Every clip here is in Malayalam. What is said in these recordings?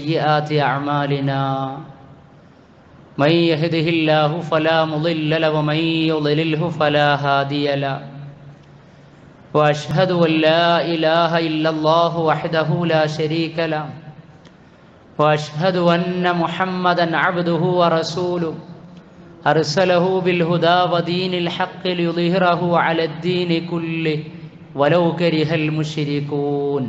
سيئات أعمالنا من يهده الله فلا مضل له ومن يضلله فلا هادي له وأشهد أن لا إله إلا الله وحده لا شريك له وأشهد أن محمدا عبده ورسوله أرسله بالهدى ودين الحق ليظهره على الدين كله ولو كره المشركون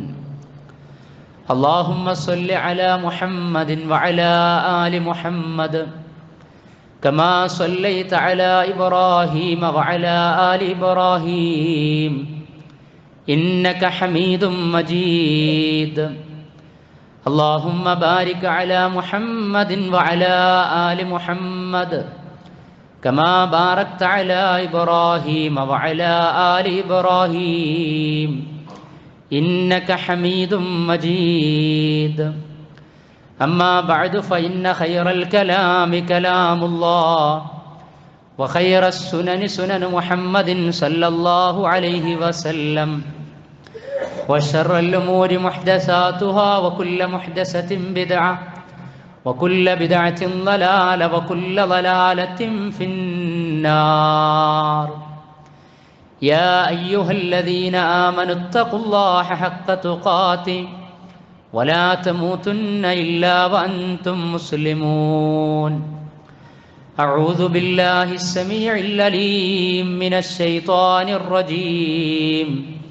اللهم صل على محمد وعلى آل محمد كما صليت على إبراهيم وعلى آل إبراهيم إنك حميد مجيد اللهم بارك على محمد وعلى آل محمد كما باركت على إبراهيم وعلى آل إبراهيم إنك حميد مجيد أما بعد فإن خير الكلام كلام الله وخير السنن سنن محمد صلى الله عليه وسلم وشر الأمور محدثاتها وكل محدثة بدعة وكل بدعة ضلالة وكل ضلالة في النار يا أيها الذين آمنوا اتقوا الله حق تقاته ولا تموتن إلا وأنتم مسلمون أعوذ بالله السميع العليم من الشيطان الرجيم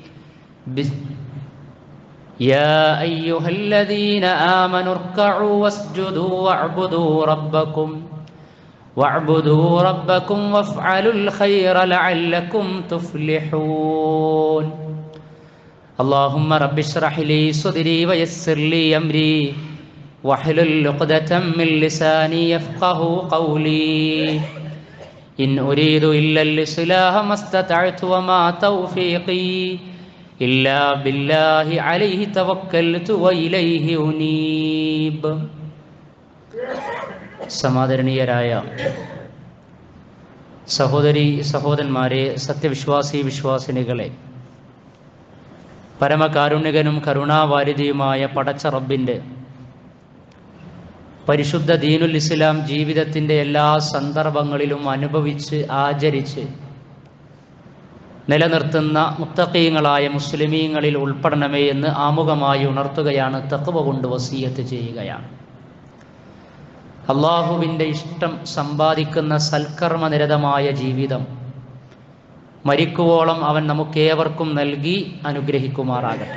يا أيها الذين آمنوا اركعوا واسجدوا واعبدوا ربكم واعبدوا ربكم وافعلوا الخير لعلكم تفلحون اللهم رب اشرح لي صدري ويسر لي أمري واحلل عقدة من لساني يفقه قولي إن أريد إلا الإصلاح ما استطعت وما توفيقي إلا بالله عليه توكلت وإليه أنيب സമാദരണീയരായ സഹോദരി സഹോദരന്മാരെ സത്യവിശ്വാസി വിശ്വാസിനികളെ പരമകാരുണ്യകനും കരുണാവാരിധിയുമായ പടച്ച റബ്ബിൻ്റെ പരിശുദ്ധ ദീനുൽ ഇസ്ലാം ജീവിതത്തിൻ്റെ എല്ലാ സന്ദർഭങ്ങളിലും അനുഭവിച്ച് ആചരിച്ച് നിലനിർത്തുന്ന മുത്തക്കീങ്ങളായ മുസ്ലിമീങ്ങളിൽ ഉൾപ്പെടണമേ എന്ന് ആമുഖമായി ഉണർത്തുകയാണ് തക്കവ കൊണ്ട് വസീയത്ത് ചെയ്യുകയാണ് അള്ളാഹുവിൻ്റെ ഇഷ്ടം സമ്പാദിക്കുന്ന സൽക്കർമ്മനിരതമായ ജീവിതം മരിക്കുവോളം അവൻ നമുക്കേവർക്കും നൽകി അനുഗ്രഹിക്കുമാറാകട്ടെ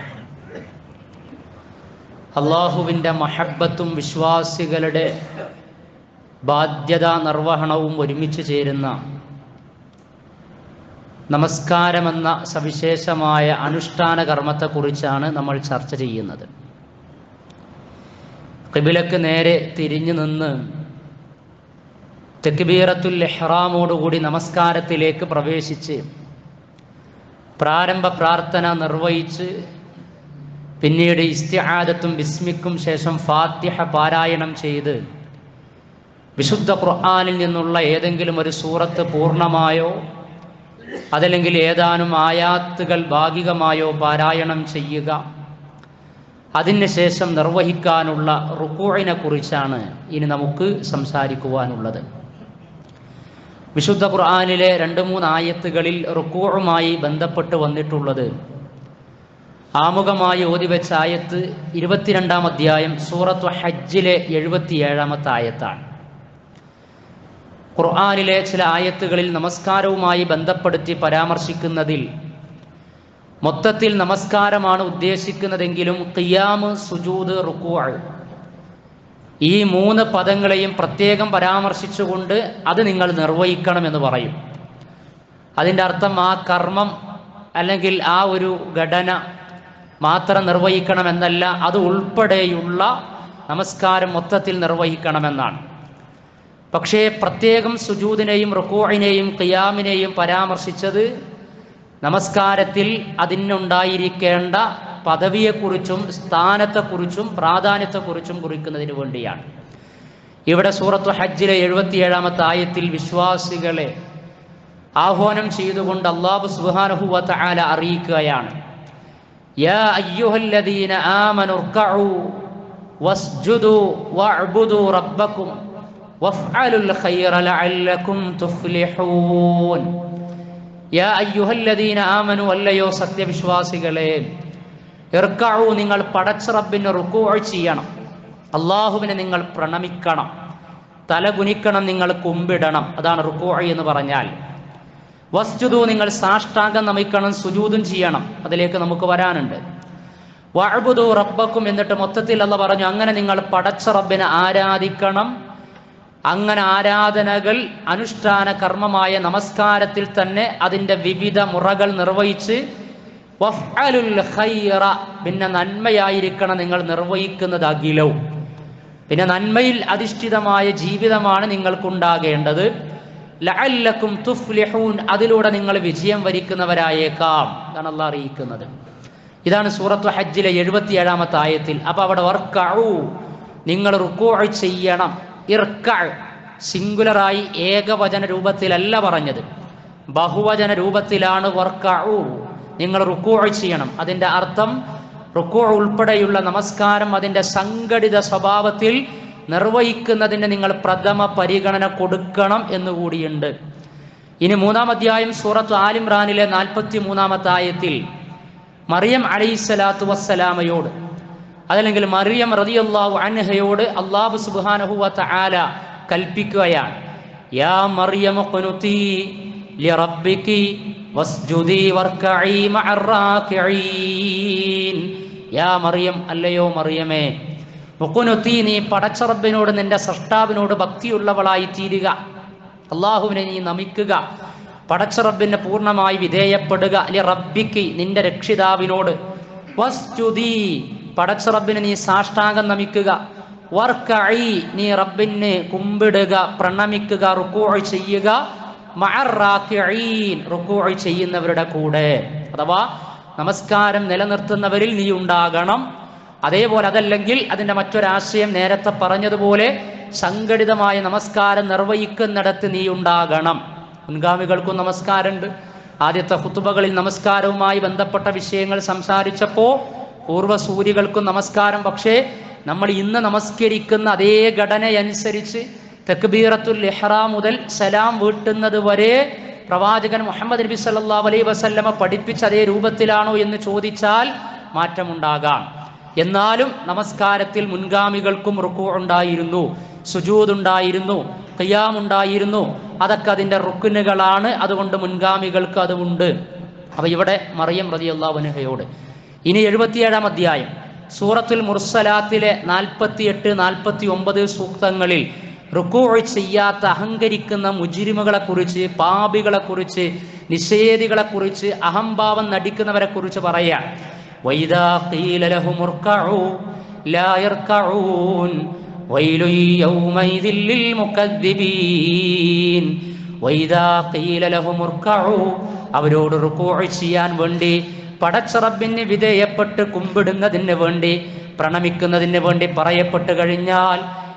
അള്ളാഹുവിൻ്റെ മഹബത്തും വിശ്വാസികളുടെ ബാധ്യതാ നിർവഹണവും ഒരുമിച്ച് ചേരുന്ന നമസ്കാരമെന്ന സവിശേഷമായ അനുഷ്ഠാന കർമ്മത്തെക്കുറിച്ചാണ് നമ്മൾ ചർച്ച ചെയ്യുന്നത് കിബിലക്ക് നേരെ തിരിഞ്ഞു നിന്ന് തെക്കിബീറത്തുൽ എഹ്റാമോടുകൂടി നമസ്കാരത്തിലേക്ക് പ്രവേശിച്ച് പ്രാരംഭ പ്രാർത്ഥന നിർവഹിച്ച് പിന്നീട് ഇസ്തിഹാദത്തും ബിസ്മിക്കും ശേഷം ഫാത്തിഹ പാരായണം ചെയ്ത് വിശുദ്ധ ഖുർആാനിൽ നിന്നുള്ള ഏതെങ്കിലും ഒരു സൂറത്ത് പൂർണ്ണമായോ അതല്ലെങ്കിൽ ഏതാനും ആയാത്തുകൾ ഭാഗികമായോ പാരായണം ചെയ്യുക അതിനുശേഷം നിർവഹിക്കാനുള്ള റുക്കൂഴിനെ കുറിച്ചാണ് ഇനി നമുക്ക് സംസാരിക്കുവാനുള്ളത് വിശുദ്ധ ഖുർആാനിലെ രണ്ട് മൂന്ന് ആയത്തുകളിൽ റുക്കൂഴുമായി ബന്ധപ്പെട്ട് വന്നിട്ടുള്ളത് ആമുഖമായി ഓതിവെച്ച ആയത്ത് ഇരുപത്തിരണ്ടാം അധ്യായം സൂറത്ത് ഹജ്ജിലെ എഴുപത്തിയേഴാമത്തെ ആയത്താണ് ഖുർആാനിലെ ചില ആയത്തുകളിൽ നമസ്കാരവുമായി ബന്ധപ്പെടുത്തി പരാമർശിക്കുന്നതിൽ മൊത്തത്തിൽ നമസ്കാരമാണ് ഉദ്ദേശിക്കുന്നതെങ്കിലും ഖിയാമ് സുജൂദ് റുക്കൂ ഈ മൂന്ന് പദങ്ങളെയും പ്രത്യേകം പരാമർശിച്ചുകൊണ്ട് അത് നിങ്ങൾ നിർവഹിക്കണമെന്ന് പറയും അതിൻ്റെ അർത്ഥം ആ കർമ്മം അല്ലെങ്കിൽ ആ ഒരു ഘടന മാത്രം നിർവഹിക്കണമെന്നല്ല അത് ഉൾപ്പെടെയുള്ള നമസ്കാരം മൊത്തത്തിൽ നിർവഹിക്കണമെന്നാണ് പക്ഷേ പ്രത്യേകം സുജൂദിനെയും റുക്കൂഴിനെയും ഖിയാമിനെയും പരാമർശിച്ചത് നമസ്കാരത്തിൽ അതിനുണ്ടായിരിക്കേണ്ട പദവിയെക്കുറിച്ചും സ്ഥാനത്തെക്കുറിച്ചും പ്രാധാന്യത്തെക്കുറിച്ചും കുറിക്കുന്നതിന് വേണ്ടിയാണ് ഇവിടെ സൂറത്ത് ഹജ്ജിലെ എഴുപത്തിയേഴാമത്തെ ആയത്തിൽ വിശ്വാസികളെ ആഹ്വാനം ചെയ്തുകൊണ്ട് അള്ളാഹു സുബാനഹുവത്ത ആല അറിയിക്കുകയാണ് യാ അയ്യുഹല്ലദീന ആമനു ർക്കഉ വസ്ജുദു വഅ്ബുദു റബ്ബക്കും വഫ്അലുൽ ഖൈറ ലഅല്ലക്കും തുഫ്ലിഹൂൻ യാ അയ്യുഹല്ലദീന ആമനു അല്ലയോ സത്യവിശ്വാസികളെ ഇർക്കഉ നിങ്ങൾ പടച്ച റബ്ബിന് റുക്കൂ ചെയ്യണം അള്ളാഹുവിനെ നിങ്ങൾ പ്രണമിക്കണം തല കുനിക്കണം നിങ്ങൾ കുമ്പിടണം അതാണ് റുക്കൂ എന്ന് പറഞ്ഞാൽ വസ്തുതു നിങ്ങൾ സാഷ്ടാംഗം നമിക്കണം സുജൂതും ചെയ്യണം അതിലേക്ക് നമുക്ക് വരാനുണ്ട് വഅ്ബുദു റബ്ബക്കും എന്നിട്ട് മൊത്തത്തിൽ അല്ല പറഞ്ഞു അങ്ങനെ നിങ്ങൾ പടച്ച റബ്ബിനെ ആരാധിക്കണം അങ്ങനെ ആരാധനകൾ അനുഷ്ഠാന കർമ്മമായ നമസ്കാരത്തിൽ തന്നെ അതിൻ്റെ വിവിധ മുറകൾ നിർവഹിച്ച് വഫ്അലുൽ ഖൈറ പിന്നെ നന്മയായിരിക്കണം നിങ്ങൾ നിർവഹിക്കുന്നത് അഖിലവും പിന്നെ നന്മയിൽ അധിഷ്ഠിതമായ ജീവിതമാണ് നിങ്ങൾക്കുണ്ടാകേണ്ടത് ലഅല്ലക്കും തുഫ്ലിഹൂൻ അതിലൂടെ നിങ്ങൾ വിജയം വരിക്കുന്നവരായേക്കാം എന്നാണ് അള്ളാഹ് അറിയിക്കുന്നത് ഇതാണ് സൂറത്തു ഹജ്ജിലെ എഴുപത്തിയേഴാമത്തെ ആയത്തിൽ അപ്പൊ അവിടെ വർക്കഉ നിങ്ങൾ റുക്കൂ ചെയ്യണം ഇർക്ക സിംഗുലറായി ഏകവചന രൂപത്തിലല്ല പറഞ്ഞത് ബഹുവചന രൂപത്തിലാണ് വർക്കഉ നിങ്ങൾ റുക്കൂ ചെയ്യണം അതിന്റെ അർത്ഥം റുക്കൂ ഉൾപ്പെടെയുള്ള നമസ്കാരം അതിന്റെ സംഘടിത സ്വഭാവത്തിൽ നിർവഹിക്കുന്നതിന് നിങ്ങൾ പ്രഥമ പരിഗണന കൊടുക്കണം എന്നുകൂടിയുണ്ട് ഇനി മൂന്നാം അധ്യായം സൂറത്ത് ആലിമ്രാനിലെ നാൽപ്പത്തി മൂന്നാമത്തെ ആയത്തിൽ മറിയം അലൈഹിസ്സലാത്തു വസ്സലാമയോട് അതല്ലെങ്കിൽ മറിയം റളിയല്ലാഹു അൻഹയോട് അള്ളാഹു സുബ്ഹാനഹു വ തആല കൽപ്പിക്കുകയാണ് യാ മറിയം ഖുനുതി ലിറബ്ബികി വസ്ജുദി വർക്കഈ മഅർ റാക്കിഈൻ യാ മറിയം അല്ലയോ മറിയമേ മുക്കുനുത്തി നീ പടച്ചറബിനോട് നിന്റെ സൃഷ്ടാവിനോട് ഭക്തിയുള്ളവളായി തീരുക അള്ളാഹുവിനെ നീ നമിക്കുക പടച്ചറബിന് പൂർണ്ണമായി വിധേയപ്പെടുക അല്ലെ റബ്ബിക്ക് നിന്റെ രക്ഷിതാവിനോട് വസ്തുതി പടച്ചറബിന് നീ സാഷ്ടാംഗം നമിക്കുക വർക്കഈ നീ റബ്ബിന് കുമ്പിടുക പ്രണമിക്കുക റുക്കൂ ചെയ്യുക മഅറാക്കിഈൻ റുക്കൂ ചെയ്യുന്നവരുടെ കൂടെ അഥവാ നമസ്കാരം നിലനിർത്തുന്നവരിൽ നീ ഉണ്ടാകണം അതേപോലെ അതല്ലെങ്കിൽ അതിൻ്റെ മറ്റൊരാശയം നേരത്തെ പറഞ്ഞതുപോലെ സംഘടിതമായ നമസ്കാരം നിർവഹിക്കുന്നിടത്ത് നീ ഉണ്ടാകണം മുൻഗാമികൾക്കും നമസ്കാരമുണ്ട് ആദ്യത്തെ ഹുത്തുബകളിൽ നമസ്കാരവുമായി ബന്ധപ്പെട്ട വിഷയങ്ങൾ സംസാരിച്ചപ്പോൾ പൂർവ്വസൂരികൾക്കും നമസ്കാരം പക്ഷേ നമ്മൾ ഇന്ന് നമസ്കരിക്കുന്ന അതേ ഘടനയനുസരിച്ച് തെക്ബീറത്തുൽ ഇഹ്റാം മുതൽ സലാം വീട്ടുന്നത് വരെ പ്രവാചകൻ മുഹമ്മദ് നബി സല്ലല്ലാഹു അലൈഹി വസല്ലമ പഠിപ്പിച്ച അതേ രൂപത്തിലാണോ എന്ന് ചോദിച്ചാൽ മാറ്റമുണ്ടാകാം എന്നാലും നമസ്കാരത്തിൽ മുൻഗാമികൾക്കും റുക്കു ഉണ്ടായിരുന്നു സുജൂദ് ഉണ്ടായിരുന്നു ഖിയാം ഉണ്ടായിരുന്നു അതൊക്കെ അതിൻ്റെ റുക്കുനുകളാണ് അതുകൊണ്ട് മുൻഗാമികൾക്ക് അതുമുണ്ട് അപ്പൊ ഇവിടെ മറിയം റളിയല്ലാഹു അൻഹയോട് ഇനി എഴുപത്തിയേഴാം അധ്യായം സൂറത്തുൽ മുർസലാത്തിലെ നാൽപ്പത്തിയെട്ട് നാൽപ്പത്തി ഒമ്പത് സൂക്തങ്ങളിൽ റുക്കൂ ചെയ്യാത്ത അഹങ്കരിക്കുന്ന മുജിരിമുകളെ കുറിച്ച് പാപികളെ കുറിച്ച് നിഷേധികളെ കുറിച്ച് അഹംഭാവം നടിക്കുന്നവരെ കുറിച്ച് പറയാം وإذا قيل لهم اركعوا لا يركعون ويل يومئذ للمكذبين وإذا قيل لهم اركعوا അവരോട് റുക്കൂ ചെയ്യാൻ വേണ്ടി പടച്ചറബിന് വിധേയപ്പെട്ട് കുമ്പിടുന്നതിന് വേണ്ടി പ്രണമിക്കുന്നതിന് വേണ്ടി പറയപ്പെട്ട് കഴിഞ്ഞാൽ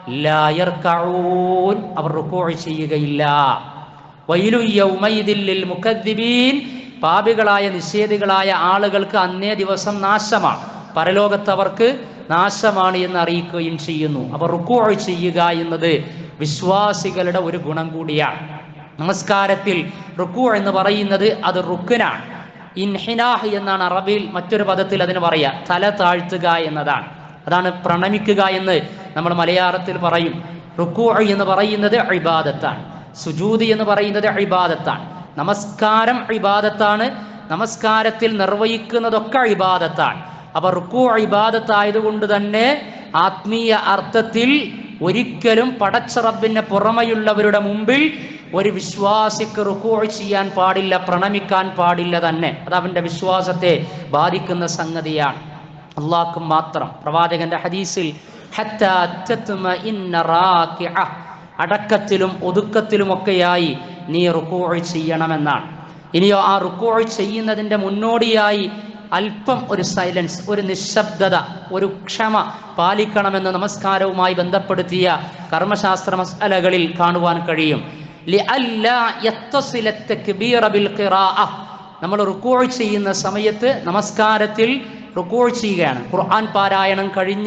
ലായർക്കഊൻ അവർ റുക്കൂ ചെയ്യുകയില്ല വൈലു യൗമൈദില്ലിൽ മുക്കദ്ദിബീൻ പാപികളായ നിഷേധികളായ ആളുകൾക്ക് അന്നേ ദിവസം നാശമാണ് പരലോകത്ത് അവർക്ക് നാശമാണ് എന്ന് അറിയിക്കുകയും ചെയ്യുന്നു അവർ റുക്കൂ ചെയ്യുക എന്നത് വിശ്വാസികളുടെ ഒരു ഗുണം കൂടിയാണ് നമസ്കാരത്തിൽ റുക്കൂ എന്ന് പറയുന്നത് അത് റുക്കിനാണ് ഇൻഹിനാഹ് എന്നാണ് അറബിയിൽ മറ്റൊരു പദത്തിൽ അതിന് പറയാ തല താഴ്ത്തുക എന്നതാണ് അതാണ് പ്രണമിക്കുക എന്ന് നമ്മൾ മലയാളത്തിൽ പറയും റുക്കൂ എന്ന് പറയുന്നത് ഇബാദത്താണ് സുജൂദ് എന്ന് പറയുന്നത് ഇബാദത്താണ് നമസ്കാരം ഇബാദത്താണ് നമസ്കാരത്തിൽ നിർവഹിക്കുന്നതൊക്കെ ഇബാദത്താണ് അപ്പൊ റുക്കു ഇബാദത്തായതുകൊണ്ട് തന്നെ ആത്മീയ അർത്ഥത്തിൽ ഒരിക്കലും പടച്ചറബിന് പുറമെയുള്ളവരുടെ മുമ്പിൽ ഒരു വിശ്വാസിക്ക് റുക്കു ചെയ്യാൻ പാടില്ല പ്രണമിക്കാൻ പാടില്ല തന്നെ അത് അവന്റെ വിശ്വാസത്തെ ബാധിക്കുന്ന സംഗതിയാണ് അള്ളാഹ്ക്കും മാത്രം പ്രവാചകന്റെ ഹദീസിൽ ഹത്താ തത്മഇന്ന റാക്കിഅ. അടക്കത്തിലും ഒതുക്കത്തിലുമൊക്കെയായി നീ റുക്കൂ ചെയ്യണമെന്നാണ് ഇനിയോ ആ റുക്കൂ ചെയ്യുന്നതിൻ്റെ മുന്നോടിയായി അല്പം ഒരു സൈലൻസ് ഒരു നിശബ്ദത ഒരു ക്ഷമ പാലിക്കണമെന്ന് നമസ്കാരവുമായി ബന്ധപ്പെടുത്തിയ കർമ്മശാസ്ത്ര മസാലകളിൽ കാണുവാൻ കഴിയും ലിഅല്ലാ യത്തസില തക്ബീറ ബിൽ ഖിറാഅ. നമ്മൾ റുക്കൂ ചെയ്യുന്ന സമയത്ത് നമസ്കാരത്തിൽ റുക്കൂ ചെയ്യുകയാണ് ഖുർആൻ പാരായണം കഴിഞ്ഞ്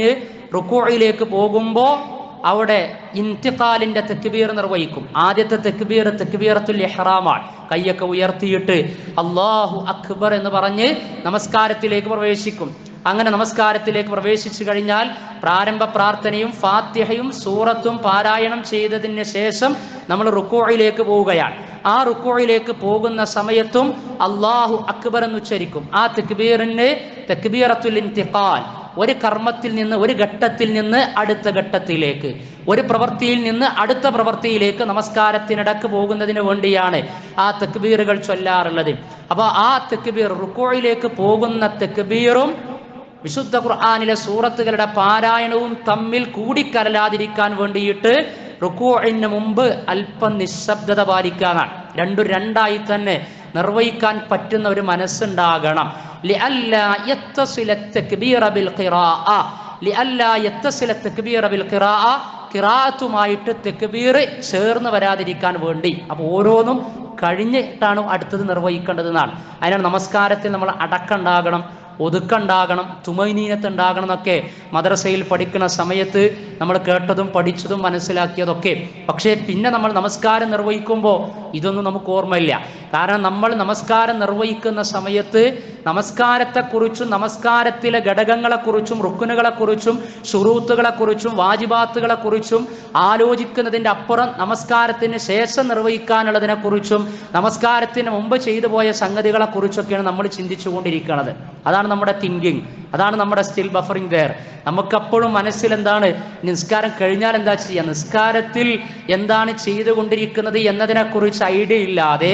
റുക്കോയിലേക്ക് പോകുമ്പോൾ അവിടെ ഇന്തിഖാലിന്റെ തെക്കുബീർ നിർവഹിക്കും ആദ്യത്തെ തെക്കുബീർ തെക്കുബീറത്തുൽ ഇഹ്റാമാണ് കൈയൊക്കെ ഉയർത്തിയിട്ട് അള്ളാഹു അക്ബർ എന്ന് പറഞ്ഞ് നമസ്കാരത്തിലേക്ക് പ്രവേശിക്കും അങ്ങനെ നമസ്കാരത്തിലേക്ക് പ്രവേശിച്ചു കഴിഞ്ഞാൽ പ്രാരംഭ പ്രാർത്ഥനയും ഫാത്തിഹയും സൂറത്തും പാരായണം ചെയ്തതിന് ശേഷം നമ്മൾ റുക്കോയിലേക്ക് പോവുകയാണ് ആ റുക്കോയിലേക്ക് പോകുന്ന സമയത്തും അള്ളാഹു അക്ബർ എന്ന് ഉച്ചരിക്കും ആ തെക്ബീറിന് തെക്ബീറത്തുൽ ഇന്തിഖാൽ ഒരു കർമ്മത്തിൽ നിന്ന് ഒരു ഘട്ടത്തിൽ നിന്ന് അടുത്ത ഘട്ടത്തിലേക്ക് ഒരു പ്രവൃത്തിയിൽ നിന്ന് അടുത്ത പ്രവൃത്തിയിലേക്ക് നമസ്കാരത്തിനിടക്ക് പോകുന്നതിന് വേണ്ടിയാണ് ആ തെക്ബീറുകൾ ചൊല്ലാറുള്ളത് അപ്പൊ ആ തെക്ബീർ റുക്കോയിലേക്ക് പോകുന്ന തെക്ബീറും വിശുദ്ധ ഖുർആാനിലെ സൂറത്തുകളുടെ പാരായണവും തമ്മിൽ കൂടിക്കലരാതിരിക്കാൻ വേണ്ടിയിട്ട് റുക്കോഴിന് മുമ്പ് അല്പം നിശബ്ദത പാലിക്കാനാണ് രണ്ടു രണ്ടായി തന്നെ നിർവഹിക്കാൻ പറ്റുന്ന ഒരു മനസ്സുണ്ടാകണം لئلا يتصل التكبير بالقراءة لئلا يتصل التكبير بالقراءة കിറാത്തുമായിട്ട് തെക്കുബീർ ചേർന്ന് വരാതിരിക്കാൻ വേണ്ടി അപ്പോൾ ഓരോന്നും കഴിഞ്ഞിട്ടാണ് അടുത്തത് നിർവഹിക്കേണ്ടതെന്നാണ് അതിനാണ് നമസ്കാരത്തിൽ നമ്മൾ അടക്കമുണ്ടാകണം ഒതുക്കുണ്ടാകണം തുമൈനീനത്ത് ഉണ്ടാകണം എന്നൊക്കെ മദ്രസയിൽ പഠിക്കുന്ന സമയത്ത് നമ്മൾ കേട്ടതും പഠിച്ചതും മനസ്സിലാക്കിയതൊക്കെ പക്ഷേ പിന്നെ നമ്മൾ നമസ്കാരം നിർവഹിക്കുമ്പോൾ ഇതൊന്നും നമുക്ക് ഓർമ്മയില്ല കാരണം നമ്മൾ നമസ്കാരം നിർവഹിക്കുന്ന സമയത്ത് നമസ്കാരത്തെക്കുറിച്ചും നമസ്കാരത്തിലെ ഘടകങ്ങളെക്കുറിച്ചും റുക്കുനുകളെക്കുറിച്ചും ഷുറൂത്തുകളെക്കുറിച്ചും വാജിബാത്തുകളെക്കുറിച്ചും ആലോചിക്കുന്നതിൻ്റെ അപ്പുറം നമസ്കാരത്തിന് ശേഷം നിർവഹിക്കാനുള്ളതിനെക്കുറിച്ചും നമസ്കാരത്തിന് മുമ്പ് ചെയ്തു പോയ സംഗതികളെക്കുറിച്ചൊക്കെയാണ് നമ്മൾ ചിന്തിച്ചുകൊണ്ടിരിക്കുന്നത് അതാണ് നമ്മുടെ തിങ്കിങ് അതാണ് നമ്മുടെ സ്റ്റിൽ ബഫറിങ് ദയർ നമുക്കപ്പോഴും മനസ്സിൽ എന്താണ് നിസ്കാരം കഴിഞ്ഞാൽ എന്താ ചെയ്യുക നിസ്കാരത്തിൽ എന്താണ് ചെയ്തുകൊണ്ടിരിക്കുന്നത് എന്നതിനെക്കുറിച്ച് ഐഡിയ ഇല്ലാതെ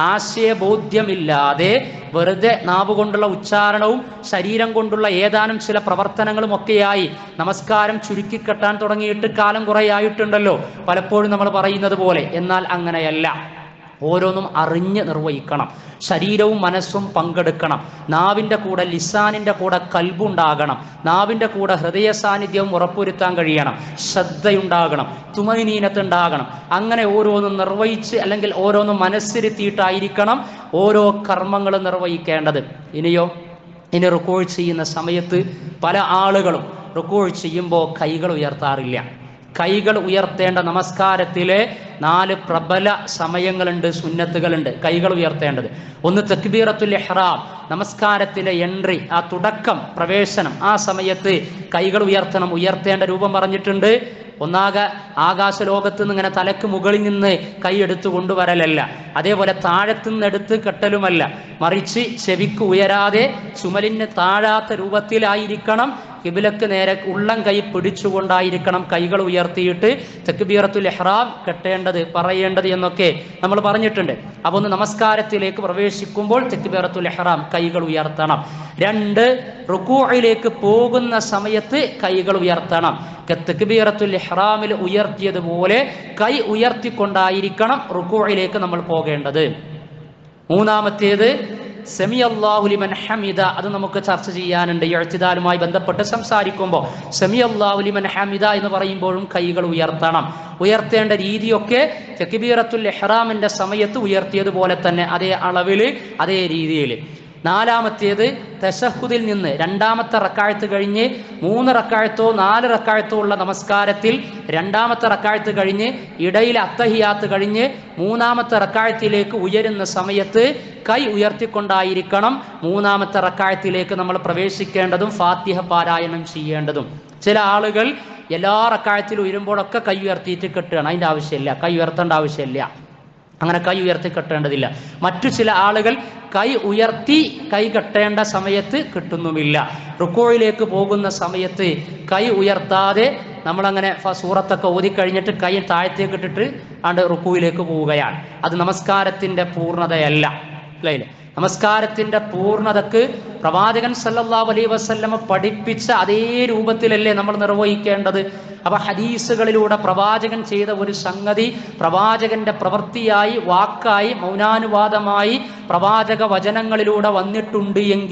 ആശയബോധ്യമില്ലാതെ വെറുതെ നാവ് കൊണ്ടുള്ള ഉച്ചാരണവും ശരീരം കൊണ്ടുള്ള ഏതാനും ചില പ്രവർത്തനങ്ങളും ഒക്കെയായി നമസ്കാരം ചുരുക്കിക്കെട്ടാൻ തുടങ്ങിയിട്ട് കാലം കുറേ ആയിട്ടുണ്ടല്ലോ പലപ്പോഴും നമ്മൾ പറയുന്നത് പോലെ എന്നാൽ അങ്ങനെയല്ല ഓരോന്നും അറിഞ്ഞ് നിർവഹിക്കണം ശരീരവും മനസ്സും പങ്കെടുക്കണം നാവിൻ്റെ കൂടെ ലിസാനിൻ്റെ കൂടെ കൽബുണ്ടാകണം നാവിൻ്റെ കൂടെ ഹൃദയ സാന്നിധ്യവും ഉറപ്പുവരുത്താൻ കഴിയണം ശ്രദ്ധയുണ്ടാകണം തുമനീനത്തുണ്ടാകണം അങ്ങനെ ഓരോന്നും നിർവഹിച്ച് അല്ലെങ്കിൽ ഓരോന്നും മനസ്സിരുത്തിയിട്ടായിരിക്കണം ഓരോ കർമ്മങ്ങളും നിർവഹിക്കേണ്ടത് ഇനിയോ ഇനി റുക്കോൾ ചെയ്യുന്ന സമയത്ത് പല ആളുകളും റുക്കോൾ ചെയ്യുമ്പോൾ കൈകൾ ഉയർത്താറില്ല കൈകൾ ഉയർത്തേണ്ട നമസ്കാരത്തിലെ നാല് പ്രബല സമയങ്ങളുണ്ട് സുന്നത്തുകളുണ്ട് കൈകൾ ഉയർത്തേണ്ടത് ഒന്ന് തക്ബീറത്തുൽ ഇഹ്റാം നമസ്കാരത്തിലെ എൻട്രി ആ തുടക്കം പ്രവേശനം ആ സമയത്ത് കൈകൾ ഉയർത്തണം ഉയർത്തേണ്ട രൂപം പറഞ്ഞിട്ടുണ്ട് ഒന്നാകെ ആകാശ ലോകത്ത് നിന്ന് ഇങ്ങനെ തലക്ക് മുകളിൽ നിന്ന് കൈ എടുത്തു കൊണ്ടുവരലല്ല അതേപോലെ താഴത്തു നിന്ന് എടുത്ത് കെട്ടലുമല്ല മറിച്ച് ചെവിക്ക് ഉയരാതെ ചുമലിന് താഴാത്ത രൂപത്തിലായിരിക്കണം കിബിലക്ക് നേരെ ഉള്ളം കൈ പിടിച്ചുകൊണ്ടായിരിക്കണം കൈകൾ ഉയർത്തിയിട്ട് തെക്കുബീറത്തുൽ ഇഹ്റാം കെട്ടേണ്ടത് പറയേണ്ടത് എന്നൊക്കെ നമ്മൾ പറഞ്ഞിട്ടുണ്ട് അപ്പൊ ഒന്ന് നമസ്കാരത്തിലേക്ക് പ്രവേശിക്കുമ്പോൾ തെക്കുബീറത്തുൽ ഇഹ്റാം കൈകൾ ഉയർത്തണം രണ്ട് റുക്കൂയിലേക്ക് പോകുന്ന സമയത്ത് കൈകൾ ഉയർത്തണം തെക്കുബീറത്തുൽ ഇഹ്റാമിൽ ഉയർത്തിയതുപോലെ കൈ ഉയർത്തിക്കൊണ്ടായിരിക്കണം റുക്കൂയിലേക്ക് നമ്മൾ പോകേണ്ടത് മൂന്നാമത്തേത് സെമി അള്ളാഹുലിമൻ ഹമിദ അത് നമുക്ക് ചർച്ച ചെയ്യാനുണ്ട് ഈ എഴുത്തിദാലുമായി ബന്ധപ്പെട്ട് സംസാരിക്കുമ്പോൾ സെമി അള്ളാഹുലിമൻ ഹമിദ എന്ന് പറയുമ്പോഴും കൈകൾ ഉയർത്തണം ഉയർത്തേണ്ട രീതിയൊക്കെ തെക്കിബീറത്തുൽ എഹ്റാമിന്റെ സമയത്ത് ഉയർത്തിയതുപോലെ തന്നെ അതേ അളവിൽ അതേ രീതിയിൽ നാലാമത്തേത് തശഹുദിൽ നിന്ന് രണ്ടാമത്തെ റക്കാഴത്ത് കഴിഞ്ഞ് മൂന്ന് റക്കാഴത്തോ നാല് റക്കാഴത്തോ ഉള്ള നമസ്കാരത്തിൽ രണ്ടാമത്തെ റക്കാഴത്ത് കഴിഞ്ഞ് ഇടയിൽ അത്തഹിയാത്ത് കഴിഞ്ഞ് മൂന്നാമത്തെ റക്കാഴത്തിലേക്ക് ഉയരുന്ന സമയത്ത് കൈ ഉയർത്തിക്കൊണ്ടായിരിക്കണം മൂന്നാമത്തെ റക്കാഴത്തിലേക്ക് നമ്മൾ പ്രവേശിക്കേണ്ടതും ഫാത്തിഹ പാരായണം ചെയ്യേണ്ടതും ചില ആളുകൾ എല്ലാ റക്കാഴത്തിലും ഉയരുമ്പോഴൊക്കെ കൈ ഉയർത്തിയിട്ട് കെട്ടുകയാണ് അതിൻ്റെ ആവശ്യമില്ല കൈ ഉയർത്തേണ്ട ആവശ്യമില്ല അങ്ങനെ കൈ ഉയർത്തി കെട്ടേണ്ടതില്ല മറ്റു ചില ആളുകൾ കൈ ഉയർത്തി കൈ കെട്ടേണ്ട സമയത്ത് കിട്ടുന്നുമില്ല റുക്കോയിലേക്ക് പോകുന്ന സമയത്ത് കൈ ഉയർത്താതെ നമ്മളങ്ങനെ ഫ- സൂറത്തൊക്കെ ഓതിക്കഴിഞ്ഞിട്ട് കൈ താഴത്തേക്ക് ഇട്ടിട്ട് ആണ്ട് റുക്കുവിലേക്ക് പോവുകയാണ് അത് നമസ്കാരത്തിന്റെ പൂർണ്ണതയല്ല അല്ലേ നമസ്കാരത്തിന്റെ പൂർണ്ണതക്ക് പ്രവാചകൻ സല്ലല്ലാഹു അലൈഹി വസല്ലമ പഠിപ്പിച്ച അതേ രൂപത്തിലല്ലേ നമ്മൾ നിർവഹിക്കേണ്ടത് അപ്പൊ ഹദീസുകളിലൂടെ പ്രവാചകൻ ചെയ്ത ഒരു സംഗതി പ്രവാചകന്റെ പ്രവൃത്തിയായി വാക്കായി മൗനാനുവാദമായി പ്രവാചക വചനങ്ങളിലൂടെ വന്നിട്ടുണ്ട് എങ്കിൽ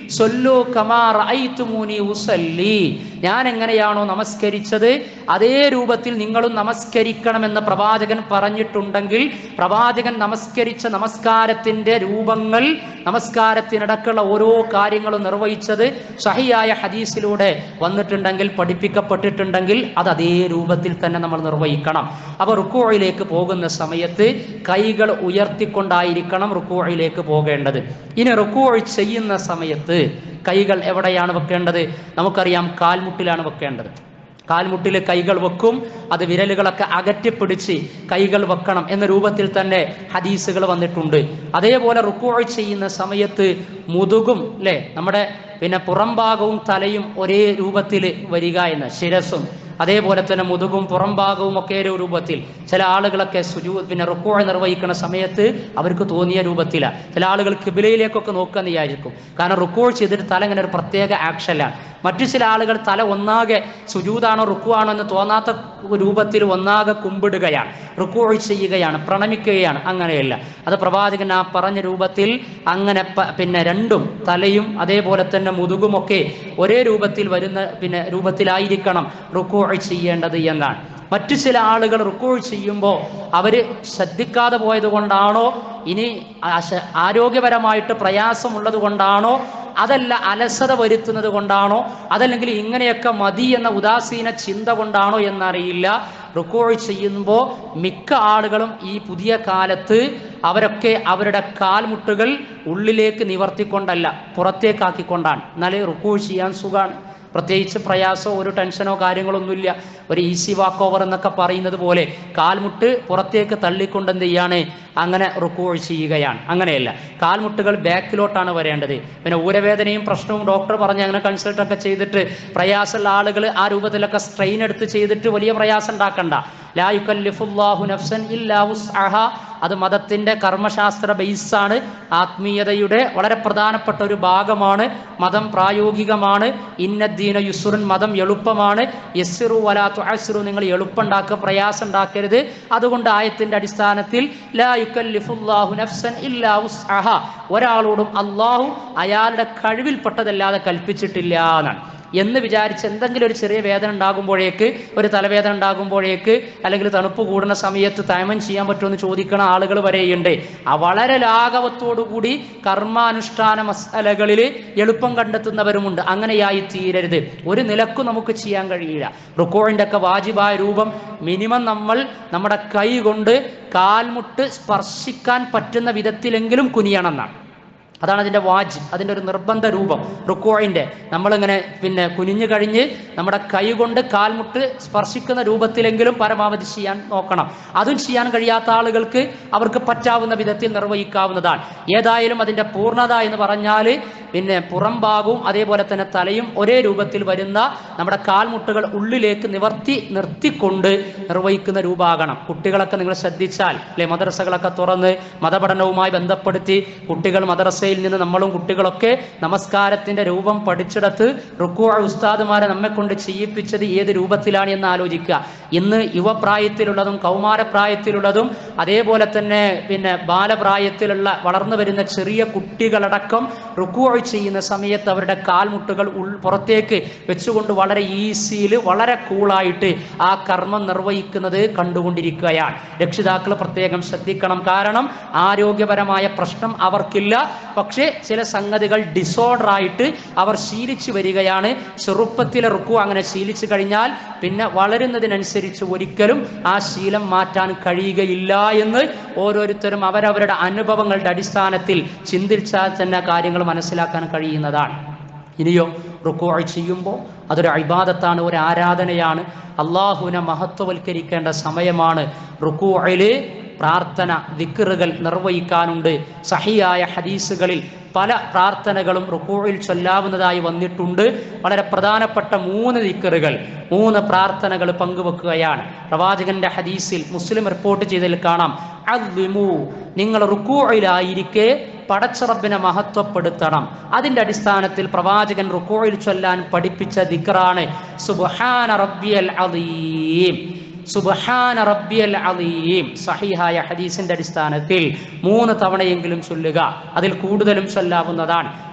സൊല്ലു കമാ റഅയ്തുമൂനി ഉസല്ലി ഞാൻ എങ്ങനെയാണോ നമസ്കരിച്ചത് അതേ രൂപത്തിൽ നിങ്ങളും നമസ്കരിക്കണമെന്ന് പ്രവാചകൻ പറഞ്ഞിട്ടുണ്ടെങ്കിൽ പ്രവാചകൻ നമസ്കരിച്ച നമസ്കാരത്തിന്റെ രൂപങ്ങൾ നമസ്കാരത്തിനിടക്കുള്ള ഓരോ കാര്യങ്ങളും നിർവഹിച്ചത് സഹിയായ ഹദീസിലൂടെ വന്നിട്ടുണ്ടെങ്കിൽ പഠിപ്പിക്കപ്പെട്ടിട്ടുണ്ടെങ്കിൽ അത് അതേ രൂപത്തിൽ തന്നെ നമ്മൾ നിർവഹിക്കണം അപ്പോൾ റുക്കോയിലേക്ക് പോകുന്ന സമയത്ത് കൈകൾ ഉയർത്തിക്കൊണ്ടായിരിക്കണം റുക്കോയിലേക്ക് പോകേണ്ടത് ഇനി റുക്കോഴ് ചെയ്യുന്ന സമയത്ത് കൈകൾ എവിടെയാണ് വെക്കേണ്ടത് നമുക്കറിയാം കാൽമുട്ടിലാണ് വെക്കേണ്ടത് കാൽമുട്ടിൽ കൈകൾ വെക്കും അത് വിരലുകളൊക്കെ അകറ്റിപ്പിടിച്ച് കൈകൾ വെക്കണം എന്ന രൂപത്തിൽ തന്നെ ഹദീസുകൾ വന്നിട്ടുണ്ട് അതേപോലെ റുക്കോഴ് ചെയ്യുന്ന സമയത്ത് മുതുകും അല്ലേ നമ്മുടെ പിന്നെ പുറംഭാഗവും തലയും ഒരേ രൂപത്തിൽ വരിക എന്ന് ശിരസും അതേപോലെ തന്നെ മുതുകും പുറംഭാഗവും ഒക്കെ ഒരു രൂപത്തിൽ ചില ആളുകളൊക്കെ സുജൂ പിന്നെ റുക്കോഴ നിർവഹിക്കുന്ന സമയത്ത് അവർക്ക് തോന്നിയ രൂപത്തിലാണ് ചില ആളുകൾ കിബിലയിലേക്കൊക്കെ നോക്കുകയെന്ന് വിചാരിക്കും കാരണം റുക്കോൾ ചെയ്തിട്ട് തല ഇങ്ങനെ ഒരു പ്രത്യേക ആക്ഷനിലാണ് മറ്റു ചില ആളുകൾ തല ഒന്നാകെ സുജൂതാണോ റുക്കുവാണോ എന്ന് തോന്നാത്ത രൂപത്തിൽ ഒന്നാകെ കുമ്പിടുകയാണ് റുക്കോൾ ചെയ്യുകയാണ് പ്രണമിക്കുകയാണ് അങ്ങനെയല്ല അത് പ്രവാചകൻ ആ പറഞ്ഞ രൂപത്തിൽ അങ്ങനെ പ- പിന്നെ രണ്ടും തലയും അതേപോലെ തന്നെ മുതുകുമൊക്കെ ഒരേ രൂപത്തിൽ വരുന്ന പിന്നെ രൂപത്തിലായിരിക്കണം റുക്കോൾ ചെയ്യേണ്ടത് എന്നാണ് മറ്റു ചില ആളുകൾ റുക്കോൾ ചെയ്യുമ്പോൾ അവർ ശ്രദ്ധിക്കാതെ പോയത് കൊണ്ടാണോ ഇനി ആശ- ആരോഗ്യപരമായിട്ട് പ്രയാസമുള്ളത് കൊണ്ടാണോ അതല്ല അലസത വരുത്തുന്നത് കൊണ്ടാണോ അതല്ലെങ്കിൽ ഇങ്ങനെയൊക്കെ മതി എന്ന ഉദാസീന ചിന്ത കൊണ്ടാണോ എന്നറിയില്ല റുക്കോൾ ചെയ്യുമ്പോൾ മിക്ക ആളുകളും ഈ പുതിയ കാലത്ത് അവരൊക്കെ അവരുടെ കാൽമുട്ടുകൾ ഉള്ളിലേക്ക് നിവർത്തിക്കൊണ്ടല്ല പുറത്തേക്കാക്കിക്കൊണ്ടാണ് എന്നാലേ റുക്കോൾ ചെയ്യാൻ സുഖമാണ് പ്രത്യേകിച്ച് പ്രയാസമോ ഒരു ടെൻഷനോ കാര്യങ്ങളൊന്നുമില്ല ഒരു ഈസി വാക്ക് ഓവർ എന്നൊക്കെ പറയുന്നത് പോലെ കാൽമുട്ട് പുറത്തേക്ക് തള്ളിക്കൊണ്ട് എന്ത് ചെയ്യാണ് അങ്ങനെ റുക്കോൾ ചെയ്യുകയാണ് അങ്ങനെയല്ല കാൽമുട്ടുകൾ ബാക്കിലോട്ടാണ് വരേണ്ടത് പിന്നെ ഊരവേദനയും പ്രശ്നവും ഡോക്ടർ പറഞ്ഞ് അങ്ങനെ കൺസൾട്ട് ഒക്കെ ചെയ്തിട്ട് പ്രയാസമുള്ള ആളുകൾ ആ രൂപത്തിലൊക്കെ സ്ട്രെയിൻ എടുത്ത് ചെയ്തിട്ട് വലിയ പ്രയാസം ഉണ്ടാക്കണ്ട ലാ യുക്കല്ലിഫുല്ലാഹു നഫ്സൻ ഇല്ലാ വുസ്അഹ അത് മതത്തിന്റെ കർമ്മശാസ്ത്ര ബേസാണ് ആത്മീയതയുടെ വളരെ പ്രധാനപ്പെട്ട ഒരു ഭാഗമാണ് മതം പ്രായോഗികമാണ് ഇന്നദ്ദീന യുസുറുൻ മതം എളുപ്പമാണ് യസ്സിറു വലാ തുഅസ്സിറു നിങ്ങൾ എളുപ്പമുണ്ടാക്കുക പ്രയാസം ഉണ്ടാക്കരുത് അതുകൊണ്ട് ആയത്തിന്റെ അടിസ്ഥാനത്തിൽ ലാ യുക്കല്ലിഫുല്ലാഹു നഫ്സൻ ഇല്ലാ വുസ്അഹ ഒരാളോടും അള്ളാഹു അയാളുടെ കഴിവിൽപ്പെട്ടതല്ലാതെ കൽപ്പിച്ചിട്ടില്ല എന്നാണ് എന്ന് വിചാരിച്ച് എന്തെങ്കിലും ഒരു ചെറിയ വേദന ഉണ്ടാകുമ്പോഴേക്ക് ഒരു തലവേദന ഉണ്ടാകുമ്പോഴേക്ക് അല്ലെങ്കിൽ തണുപ്പ് കൂടുന്ന സമയത്ത് തയമം ചെയ്യാൻ പറ്റുമെന്ന് ചോദിക്കണ ആളുകൾ വരെയുണ്ട് ആ വളരെ ലാഘവത്തോടുകൂടി കർമാനുഷ്ഠാന മസാലകളിൽ എളുപ്പം കണ്ടെത്തുന്നവരുമുണ്ട് അങ്ങനെയായി തീരരുത് ഒരു നിലക്കും നമുക്ക് ചെയ്യാൻ കഴിയില്ല റുക്കോഴിൻ്റെ ഒക്കെ വാജിബായ രൂപം മിനിമം നമ്മൾ നമ്മുടെ കൈ കൊണ്ട് കാൽമുട്ട് സ്പർശിക്കാൻ പറ്റുന്ന വിധത്തിലെങ്കിലും കുനിയണം എന്നാണ് അതാണ് അതിൻ്റെ വാജ് അതിൻ്റെ ഒരു നിർബന്ധ രൂപം റുക്കോയിൻ്റെ നമ്മളിങ്ങനെ പിന്നെ കുനിഞ്ഞു കഴിഞ്ഞ് നമ്മുടെ കൈ കൊണ്ട് കാൽമുട്ട് സ്പർശിക്കുന്ന രൂപത്തിലെങ്കിലും പരമാവധി ചെയ്യാൻ നോക്കണം അതും ചെയ്യാൻ കഴിയാത്ത ആളുകൾക്ക് അവർക്ക് പറ്റാവുന്ന വിധത്തിൽ നിർവഹിക്കാവുന്നതാണ് ഏതായാലും അതിൻ്റെ പൂർണ്ണത എന്ന് പറഞ്ഞാൽ പിന്നെ പുറം ഭാഗവും അതേപോലെ തന്നെ തലയും ഒരേ രൂപത്തിൽ വരുന്ന നമ്മുടെ കാൽമുട്ടുകൾ ഉള്ളിലേക്ക് നിവർത്തി നിർത്തിക്കൊണ്ട് നിർവഹിക്കുന്ന രൂപമാകണം കുട്ടികളൊക്കെ നിങ്ങൾ ശ്രദ്ധിച്ചാൽ അല്ലെ മദ്രസകളൊക്കെ തുറന്ന് മതപഠനവുമായി ബന്ധപ്പെടുത്തി കുട്ടികൾ മദ്രസയിൽ നിന്ന് നമ്മളും കുട്ടികളൊക്കെ നമസ്കാരത്തിന്റെ രൂപം പഠിച്ചെടുത്ത് റുക്കു ഉസ്താദുമാരെ നമ്മെ കൊണ്ട് ചെയ്യിപ്പിച്ചത് ഏത് രൂപത്തിലാണ് എന്ന് ആലോചിക്കുക ഇന്ന് യുവപ്രായത്തിലുള്ളതും കൗമാരപ്രായത്തിലുള്ളതും അതേപോലെ തന്നെ പിന്നെ ബാലപ്രായത്തിലുള്ള വളർന്നു വരുന്ന ചെറിയ കുട്ടികളടക്കം റുക്കു ചെയ്യുന്ന സമയത്ത് അവരുടെ കാൽമുട്ടുകൾ ഉൾ പുറത്തേക്ക് വെച്ചുകൊണ്ട് വളരെ ഈസിയിൽ വളരെ കൂളായിട്ട് ആ കർമ്മം നിർവഹിക്കുന്നത് കണ്ടുകൊണ്ടിരിക്കുകയാണ് രക്ഷിതാക്കൾ പ്രത്യേകം ശ്രദ്ധിക്കണം കാരണം ആരോഗ്യപരമായ പ്രശ്നം അവർക്കില്ല പക്ഷേ ചില സംഗതികൾ ഡിസോർഡർ ആയിട്ട് അവർ ശീലിച്ചു വരികയാണ് ചെറുപ്പത്തിലെ റുക്കു അങ്ങനെ ശീലിച്ചു കഴിഞ്ഞാൽ പിന്നെ വളരുന്നതിനനുസരിച്ച് ഒരിക്കലും ആ ശീലം മാറ്റാൻ കഴിയുകയില്ല എന്ന് ഓരോരുത്തരും അവരവരുടെ അനുഭവങ്ങളുടെ അടിസ്ഥാനത്തിൽ ചിന്തിച്ചാൽ തന്നെ കാര്യങ്ങൾ മനസ്സിലാക്കാൻ കഴിയുന്നതാണ് ഇനിയോ റുക്കോ ചെയ്യുമ്പോൾ അതൊരു അഭിബാദത്താണ് ഒരു ആരാധനയാണ് അള്ളാഹുവിനെ മഹത്വവൽക്കരിക്കേണ്ട സമയമാണ് റുക്കുഅയില് പ്രാർത്ഥന ദിക്റുകൾ നിർവഹിക്കാനുണ്ട് സഹിയായ ഹദീസുകളിൽ പല പ്രാർത്ഥനകളും റുക്കൂഴിൽ ചൊല്ലാവുന്നതായി വന്നിട്ടുണ്ട് വളരെ പ്രധാനപ്പെട്ട മൂന്ന് ദിക്കറുകൾ മൂന്ന് പ്രാർത്ഥനകൾ പങ്കുവെക്കുകയാണ് പ്രവാചകന്റെ ഹദീസിൽ മുസ്ലിം റിപ്പോർട്ട് ചെയ്തതിൽ കാണാം അദ്വിമു നിങ്ങൾ റുക്കൂഴിലായിരിക്കെ പടച്ചറബിനെ മഹത്വപ്പെടുത്തണം അതിന്റെ അടിസ്ഥാനത്തിൽ പ്രവാചകൻ റുക്കോയിൽ ചൊല്ലാൻ പഠിപ്പിച്ച ദിക്റാണ് സുബ്ഹാന റബ്ബിയൽ അദീം സുബ്ഹാന റബ്ബിയൽ അലീം സഹിഹായ ഹദീസിന്റെ അടിസ്ഥാനത്തിൽ മൂന്ന് തവണയെങ്കിലും ചൊല്ലുക അതിൽ കൂടുതലും ചൊല്ലാവുന്നതാണ്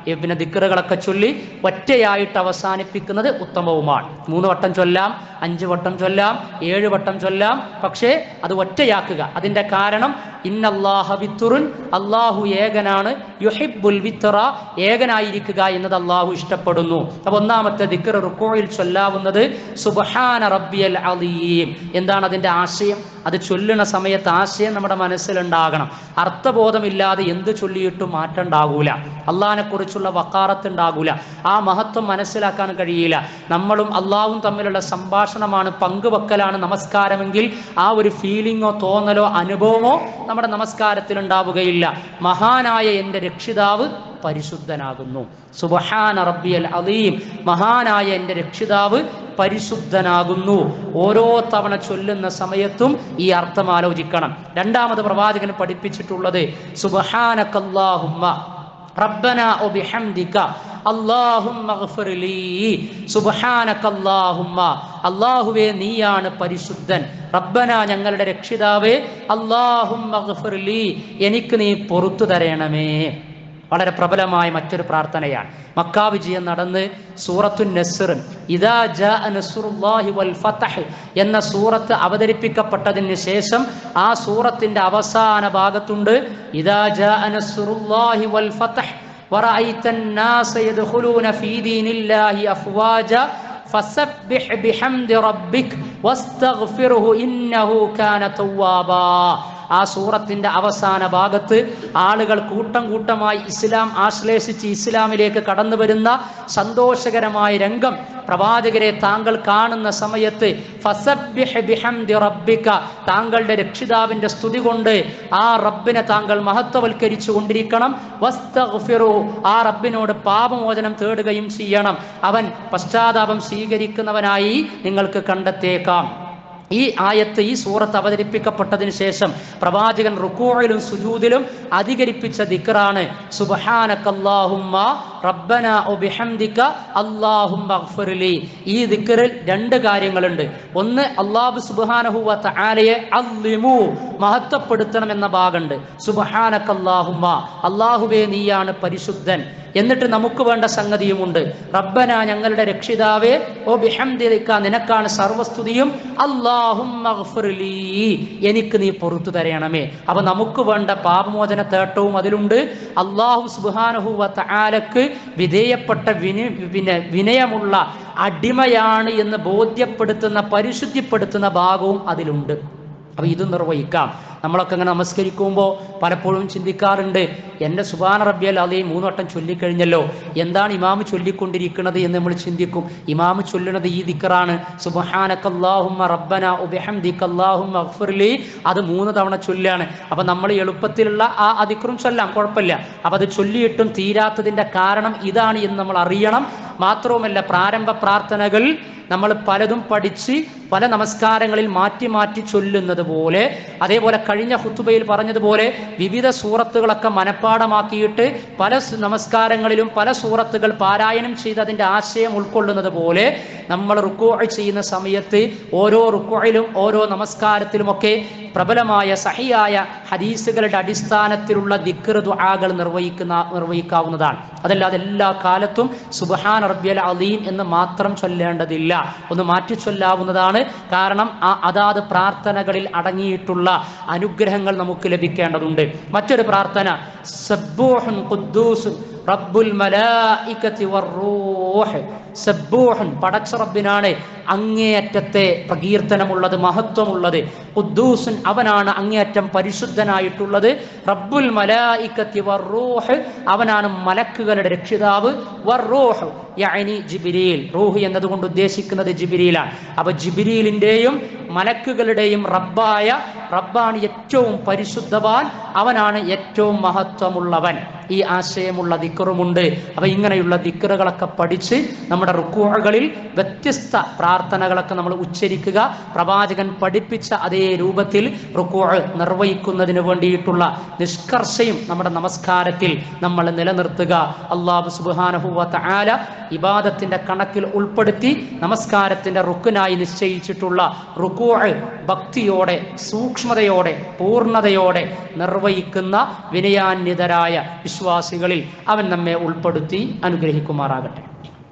ഈ പിന്നെ ദിക്കറുകളൊക്കെ ചൊല്ലി ഒറ്റയായിട്ട് അവസാനിപ്പിക്കുന്നത് ഉത്തമവുമാണ് മൂന്ന് വട്ടം ചൊല്ലാം അഞ്ച് വട്ടം ചൊല്ലാം ഏഴ് വട്ടം ചൊല്ലാം പക്ഷേ അത് ഒറ്റയാക്കുക അതിൻ്റെ കാരണം ഇന്നല്ലാഹ വിത്തുറുൻ അള്ളാഹു ഏകനാണ് യുഹിബുൽ വിത്തറ ഏകനായിരിക്കുക എന്നത് അള്ളാഹു ഇഷ്ടപ്പെടുന്നു അപ്പൊ ഒന്നാമത്തെ ദിക്കർ റുക്കോയിൽ ചൊല്ലാവുന്നത് സുബഹാന റബ്ബിയൽ അലീം എന്താണ് അതിൻ്റെ ആശയം അത് ചൊല്ലുന്ന സമയത്ത് ആശയം നമ്മുടെ മനസ്സിലുണ്ടാകണം അർത്ഥബോധമില്ലാതെ എന്ത് ചൊല്ലിയിട്ടും മാറ്റം ഉണ്ടാകൂല അള്ളാഹിനെ കുറിച്ചുള്ള വക്കാറത്ത് ഉണ്ടാകൂല ആ മഹത്വം മനസ്സിലാക്കാൻ കഴിയില്ല നമ്മളും അള്ളാഹും തമ്മിലുള്ള സംഭാഷണമാണ് പങ്കുവെക്കലാണ് നമസ്കാരമെങ്കിൽ ആ ഒരു ഫീലിങ്ങോ തോന്നലോ അനുഭവമോ നമ്മുടെ നമസ്കാരത്തിൽ ഉണ്ടാവുകയില്ല മഹാനായ എൻ്റെ രക്ഷിതാവ് പരിശുദ്ധനാകുന്നു സുബഹാന റബ്ബിയൽ അലീം മഹാനായ എൻ്റെ രക്ഷിതാവ് പരിശുദ്ധനാകുന്നു ഓരോ തവണ ചൊല്ലുന്ന സമയത്തും ഈ അർത്ഥം ആലോചിക്കണം രണ്ടാമത് പ്രവാചകൻ പഠിപ്പിച്ചിട്ടുള്ളത് സുബഹാനക്കല്ലാഹുമ്മ റബ്ബന ഒബിഹംദിക അല്ലാഹുമ്മ ഗഫിർ ലീ സുബ്ഹാനക അല്ലാഹുമ്മ അല്ലാഹുവേ നീയാണ് പരിശുദ്ധൻ റബ്ബന ഞങ്ങളുടെ രക്ഷിതാവേ അല്ലാഹുമ്മ ഗഫിർ ലീ എനിക്ക് നീ പൊറത്തു തരണമേ വളരെ പ്രബലമായ മറ്റൊരു പ്രാർത്ഥനയാണ് മക്കാ വിജയം നടന്ന് സൂറത്തു നസ്ർ ഇദാ ജാ നസ്റുല്ലാഹി വൽ ഫതഹ് എന്ന സൂറത്ത് അവതരിപ്പിക്കപ്പെട്ടതിന് ശേഷം ആ സൂറത്തിന്റെ അവസാന ഭാഗത്തുണ്ട് ഇദാ ജാ നസ്റുല്ലാഹി വൽ ഫതഹ് ورأيت الناس يدخلون في دين الله أفواجا فسبح بحمد ربك واستغفره إنه كان توابا ആ സൂറത്തിന്റെ അവസാന ഭാഗത്ത് ആളുകൾ കൂട്ടം കൂട്ടമായി ഇസ്ലാം ആശ്ലേഷിച്ച് ഇസ്ലാമിലേക്ക് കടന്നു വരുന്ന സന്തോഷകരമായ രംഗം പ്രവാചകരെ താങ്കൾ കാണുന്ന സമയത്ത് ഫസബ്ബിഹ് ബിഹംദി റബ്ബിക താങ്കളുടെ രക്ഷിതാവിന്റെ സ്തുതി കൊണ്ട് ആ റബ്ബിനെ താങ്കൾ മഹത്വവൽക്കരിച്ചു കൊണ്ടിരിക്കണം വസ്തഗ്ഫിറു ആ റബ്ബിനോട് പാപമോചനം തേടുകയും ചെയ്യണം അവൻ പശ്ചാത്താപം സ്വീകരിക്കുന്നവനായി നിങ്ങൾക്ക് കണ്ടെത്തേക്കാം ഈ ആയത്ത് ഈ സൂറത്ത് അവതരിപ്പിക്കപ്പെട്ടതിന് ശേഷം പ്രവാചകൻ റുക്കോയിലും സുജൂദിലും അധികരിപ്പിച്ച ദിക്റാണ് സുബ്ഹാനക്കല്ലാഹുമ്മ റബ്ബന ഒബിഹംദിക അല്ലാഹുമ്മ അഗ്ഫിർലി ഈ ദിക്റിൽ രണ്ട് കാര്യങ്ങളുണ്ട് ഒന്ന് അല്ലാഹു സുബ്ഹാനഹു വ തആലയെ അല്ലിമു മഹത്വപ്പെടുത്തണം എന്ന ഭാഗമുണ്ട് സുബ്ഹാനക്കല്ലാഹുമ്മ അല്ലാഹുവേ നീയാണ് പരിശുദ്ധൻ എന്നിട്ട് നമുക്ക് വേണ്ട സംഗതിയുമുണ്ട് റബ്ബന ഞങ്ങളുടെ രക്ഷിതാവേ ഓ ബിഹംദിക നിനക്കാണ് സർവസ്തുതിയും അല്ലാഹുമ്മഗ്ഫിർലീ എനിക്ക് നീ പൊറത്തു തരണമേ അപ്പൊ നമുക്ക് വേണ്ട പാപമോചന തേട്ടവും അതിലുണ്ട് അള്ളാഹു സുബ്ഹാനഹു വ തആലക്ക് വിധേയപ്പെട്ട വിന പിന്നെ വിനയമുള്ള അടിമയാണ് എന്ന് ബോധ്യപ്പെടുത്തുന്ന പരിശുദ്ധിപ്പെടുത്തുന്ന ഭാഗവും അതിലുണ്ട് അപ്പൊ ഇത് നിർവഹിക്കാം നമ്മളൊക്കെ അങ്ങനെ നമസ്കരിക്കുമ്പോൾ പലപ്പോഴും ചിന്തിക്കാറുണ്ട് എൻ്റെ സുബാന റബ്ബിയൽ അലി മൂന്നോട്ടം ചൊല്ലിക്കഴിഞ്ഞല്ലോ എന്താണ് ഇമാമ് ചൊല്ലിക്കൊണ്ടിരിക്കുന്നത് എന്ന് നമ്മൾ ചിന്തിക്കും ഇമാമ് ചൊല്ലുന്നത് ഈ ദിക്കറാണ് സുബഹാനക്കല്ലാഹുമ്മ റബ്ബന ഉബിഹംദിക്കല്ലാഹുമ്മ അഗ്ഫിർലി അത് മൂന്ന് തവണ ചൊല്ലാണ് അപ്പൊ നമ്മൾ എളുപ്പത്തിലുള്ള ആ അതിക്റും ചൊല്ലാം കുഴപ്പമില്ല അപ്പൊ അത് ചൊല്ലിയിട്ടും തീരാത്തതിന്റെ കാരണം ഇതാണ് എന്ന് നമ്മൾ അറിയണം മാത്രവുമല്ല പ്രാരംഭ പ്രാർത്ഥനകൾ നമ്മൾ പലതും പഠിച്ച് പല നമസ്കാരങ്ങളിൽ മാറ്റി മാറ്റി ചൊല്ലുന്നത് പോലെ അതേപോലെ കഴിഞ്ഞ ഹുത്തുബയിൽ പറഞ്ഞതുപോലെ വിവിധ സൂറത്തുകളൊക്കെ മനഃപ്പാടമാക്കിയിട്ട് പല സ് നമസ്കാരങ്ങളിലും പല സൂറത്തുകൾ പാരായണം ചെയ്ത് അതിൻ്റെ ആശയം ഉൾക്കൊള്ളുന്നത് പോലെ നമ്മൾ റുക്കോ ചെയ്യുന്ന സമയത്ത് ഓരോ റുക്കോയിലും ഓരോ നമസ്കാരത്തിലുമൊക്കെ പ്രബലമായ സഹിയായ ഹദീസുകളുടെ അടിസ്ഥാനത്തിലുള്ള ദിക്ർ ദുആകൾ നിർവഹിക്കുന്ന നിർവഹിക്കാവുന്നതാണ് അതല്ലാതെ എല്ലാ കാലത്തും സുബ്ഹാൻ റബ്ബിയൽ അലീം എന്ന് മാത്രം ചൊല്ലേണ്ടതില്ല ഒന്ന് മാറ്റി ചൊല്ലാവുന്നതാണ് കാരണം ആ അതാത് പ്രാർത്ഥനകളിൽ അടങ്ങിയിട്ടുള്ള അനുഗ്രഹങ്ങൾ നമുക്ക് ലഭിക്കേണ്ടതുണ്ട് മറ്റൊരു പ്രാർത്ഥന സബ്ബൂഹുൻ ഖുദ്ദൂസുൻ റബ്ബുൽ മലായികത്തി വറൂഹ് സബ്ബൂഹുൻ പടച്ച റബ്ബിനാണ് അങ്ങേയറ്റത്തെ പ്രകീർത്തനമുള്ളത് മഹത്വമുള്ളത് ഖുദ്ദൂസുൻ അവനാണ് അങ്ങേയറ്റം പരിശുദ്ധനായിട്ടുള്ളത് റബ്ബുൽ മലായികത്തി വറൂഹ് അവനാണ് മലക്കുകളുടെ രക്ഷിതാവ് വറൂഹ് യഅനി ജിബിരിയിൽ റൂഹ് എന്നതുകൊണ്ട് ഉദ്ദേശിക്കുന്നത് ജിബിരിയിലാണ് അപ്പൊ ജിബിരിയിലിന്റെയും മലക്കുകളുടെയും റബ്ബായ റബ്ബാണ് ഏറ്റവും പരിശുദ്ധവാൻ അവനാണ് ഏറ്റവും മഹത്വമുള്ളവൻ ഈ ആശയമുള്ള ദിക്കറുമുണ്ട് അപ്പൊ ഇങ്ങനെയുള്ള ദിക്കറുകളൊക്കെ പഠിച്ച് നമ്മുടെ റുക്കുകളിൽ വ്യത്യസ്ത പ്രാർത്ഥനകളൊക്കെ നമ്മൾ ഉച്ചരിക്കുക പ്രവാചകൻ പഠിപ്പിച്ച അതേ രൂപത്തിൽ റുക്കു നിർവഹിക്കുന്നതിന് വേണ്ടിയിട്ടുള്ള നിഷ്കർഷയും നമ്മുടെ നമസ്കാരത്തിൽ നമ്മൾ നിലനിർത്തുക അള്ളാഹു സുബാനഹുവ ആല ഇബാദത്തിന്റെ കണക്കിൽ ഉൾപ്പെടുത്തി നമസ്കാരത്തിന്റെ റുക്കിനായി നിശ്ചയിച്ചിട്ടുള്ള റുക്കൂ ഭക്തിയോടെ സൂക്ഷ്മതയോടെ പൂർണ്ണതയോടെ നിർവഹിക്കുന്ന വിനയാന്വിതരായ വിശ്വാസികളിൽ അവൻ നമ്മെ ഉൾപ്പെടുത്തി അനുഗ്രഹിക്കുമാറാകട്ടെ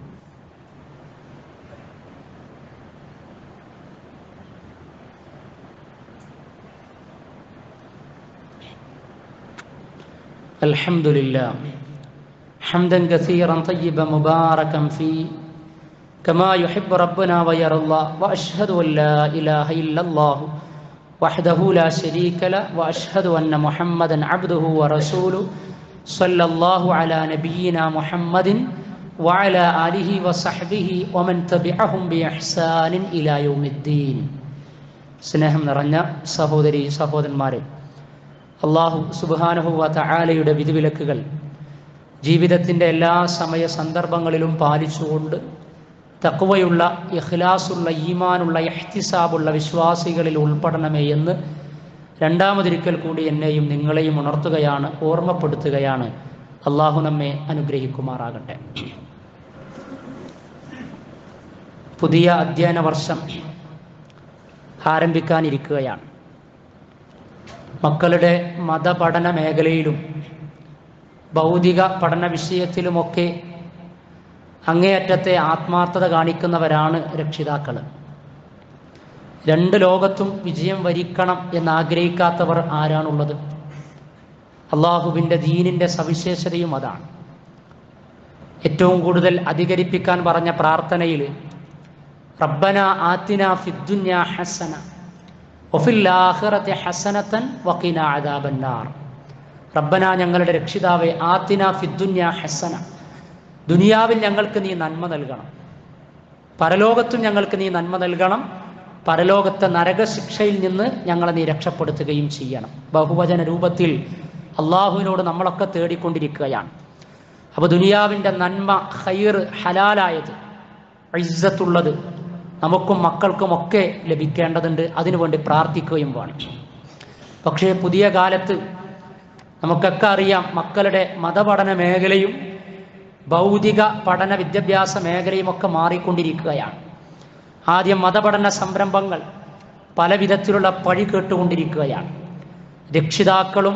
الحمد لله حمدا كثيرا طيبا مباركا فيه كما يحب ربنا ويرضى واشهد ان لا اله الا الله وحده لا شريك له واشهد ان محمدا عبده ورسوله صلى الله على نبينا محمد وعلى اله وصحبه ومن تبعهم باحسان الى يوم الدين സ്നേഹം നിറഞ്ഞ സഹോദരി സഹോദരന്മാരെ അള്ളാഹു സുബാനുഹുവ തആലയുടെ വിധിവിലക്കുകൾ ജീവിതത്തിൻ്റെ എല്ലാ സമയ സന്ദർഭങ്ങളിലും പാലിച്ചുകൊണ്ട് തക്കുവയുള്ള ഇഖ്ലാസുള്ള ഈമാനുള്ള എഹ്തിസാബുള്ള വിശ്വാസികളിൽ ഉൾപ്പെടണമേ എന്ന് രണ്ടാമതൊരിക്കൽ കൂടി എന്നെയും നിങ്ങളെയും ഉണർത്തുകയാണ് ഓർമ്മപ്പെടുത്തുകയാണ് അള്ളാഹു നമ്മെ അനുഗ്രഹിക്കുമാറാകട്ടെ പുതിയ അധ്യയന വർഷം ആരംഭിക്കാനിരിക്കുകയാണ് മക്കളുടെ മതപഠന മേഖലയിലും ഭൗതിക പഠന വിഷയത്തിലുമൊക്കെ അങ്ങേയറ്റത്തെ ആത്മാർത്ഥത കാണിക്കുന്നവരാണ് രക്ഷിതാക്കൾ രണ്ട് ലോകത്തും വിജയം വരിക്കണം എന്നാഗ്രഹിക്കാത്തവർ ആരാണുള്ളത് അള്ളാഹുവിൻ്റെ ദീനിൻ്റെ സവിശേഷതയും അതാണ് ഏറ്റവും കൂടുതൽ അധികരിപ്പിക്കാൻ പറഞ്ഞ പ്രാർത്ഥനയിൽ റബ്ബന ആത്തിന ഫിദ്ദുന്യ ഹസന ഒഫിൽ ആഖിറത്തെ ഹസനത്തൻ വക്കീന അദാബന്നാർ റബ്ബന ഞങ്ങളുടെ രക്ഷിതാവെ ആത്തിന ഫിദ്ദുന്യ ഹസന ദുനിയാവിൽ ഞങ്ങൾക്ക് നീ നന്മ നൽകണം പരലോകത്തും ഞങ്ങൾക്ക് നീ നന്മ നൽകണം പരലോകത്തെ നരകശിക്ഷയിൽ നിന്ന് ഞങ്ങളെ നീ രക്ഷപ്പെടുത്തുകയും ചെയ്യണം ബഹുവചന രൂപത്തിൽ അള്ളാഹുവിനോട് നമ്മളൊക്കെ തേടിക്കൊണ്ടിരിക്കുകയാണ് അപ്പോൾ ദുനിയാവിൻ്റെ നന്മ ഹൈർ ഹലാലായത് ഇസ്സത്തുള്ളത് നമുക്കും മക്കൾക്കുമൊക്കെ ലഭിക്കേണ്ടതുണ്ട് അതിനുവേണ്ടി പ്രാർത്ഥിക്കുകയും വേണം പക്ഷേ പുതിയ കാലത്ത് നമുക്കൊക്കെ അറിയാം മക്കളുടെ മതപഠന മേഖലയും ഭൗതിക പഠന വിദ്യാഭ്യാസ മേഖലയും ഒക്കെ മാറിക്കൊണ്ടിരിക്കുകയാണ് ആദ്യം മതപഠന സംരംഭങ്ങൾ പല വിധത്തിലുള്ള പഴി കേട്ടുകൊണ്ടിരിക്കുകയാണ് രക്ഷിതാക്കളും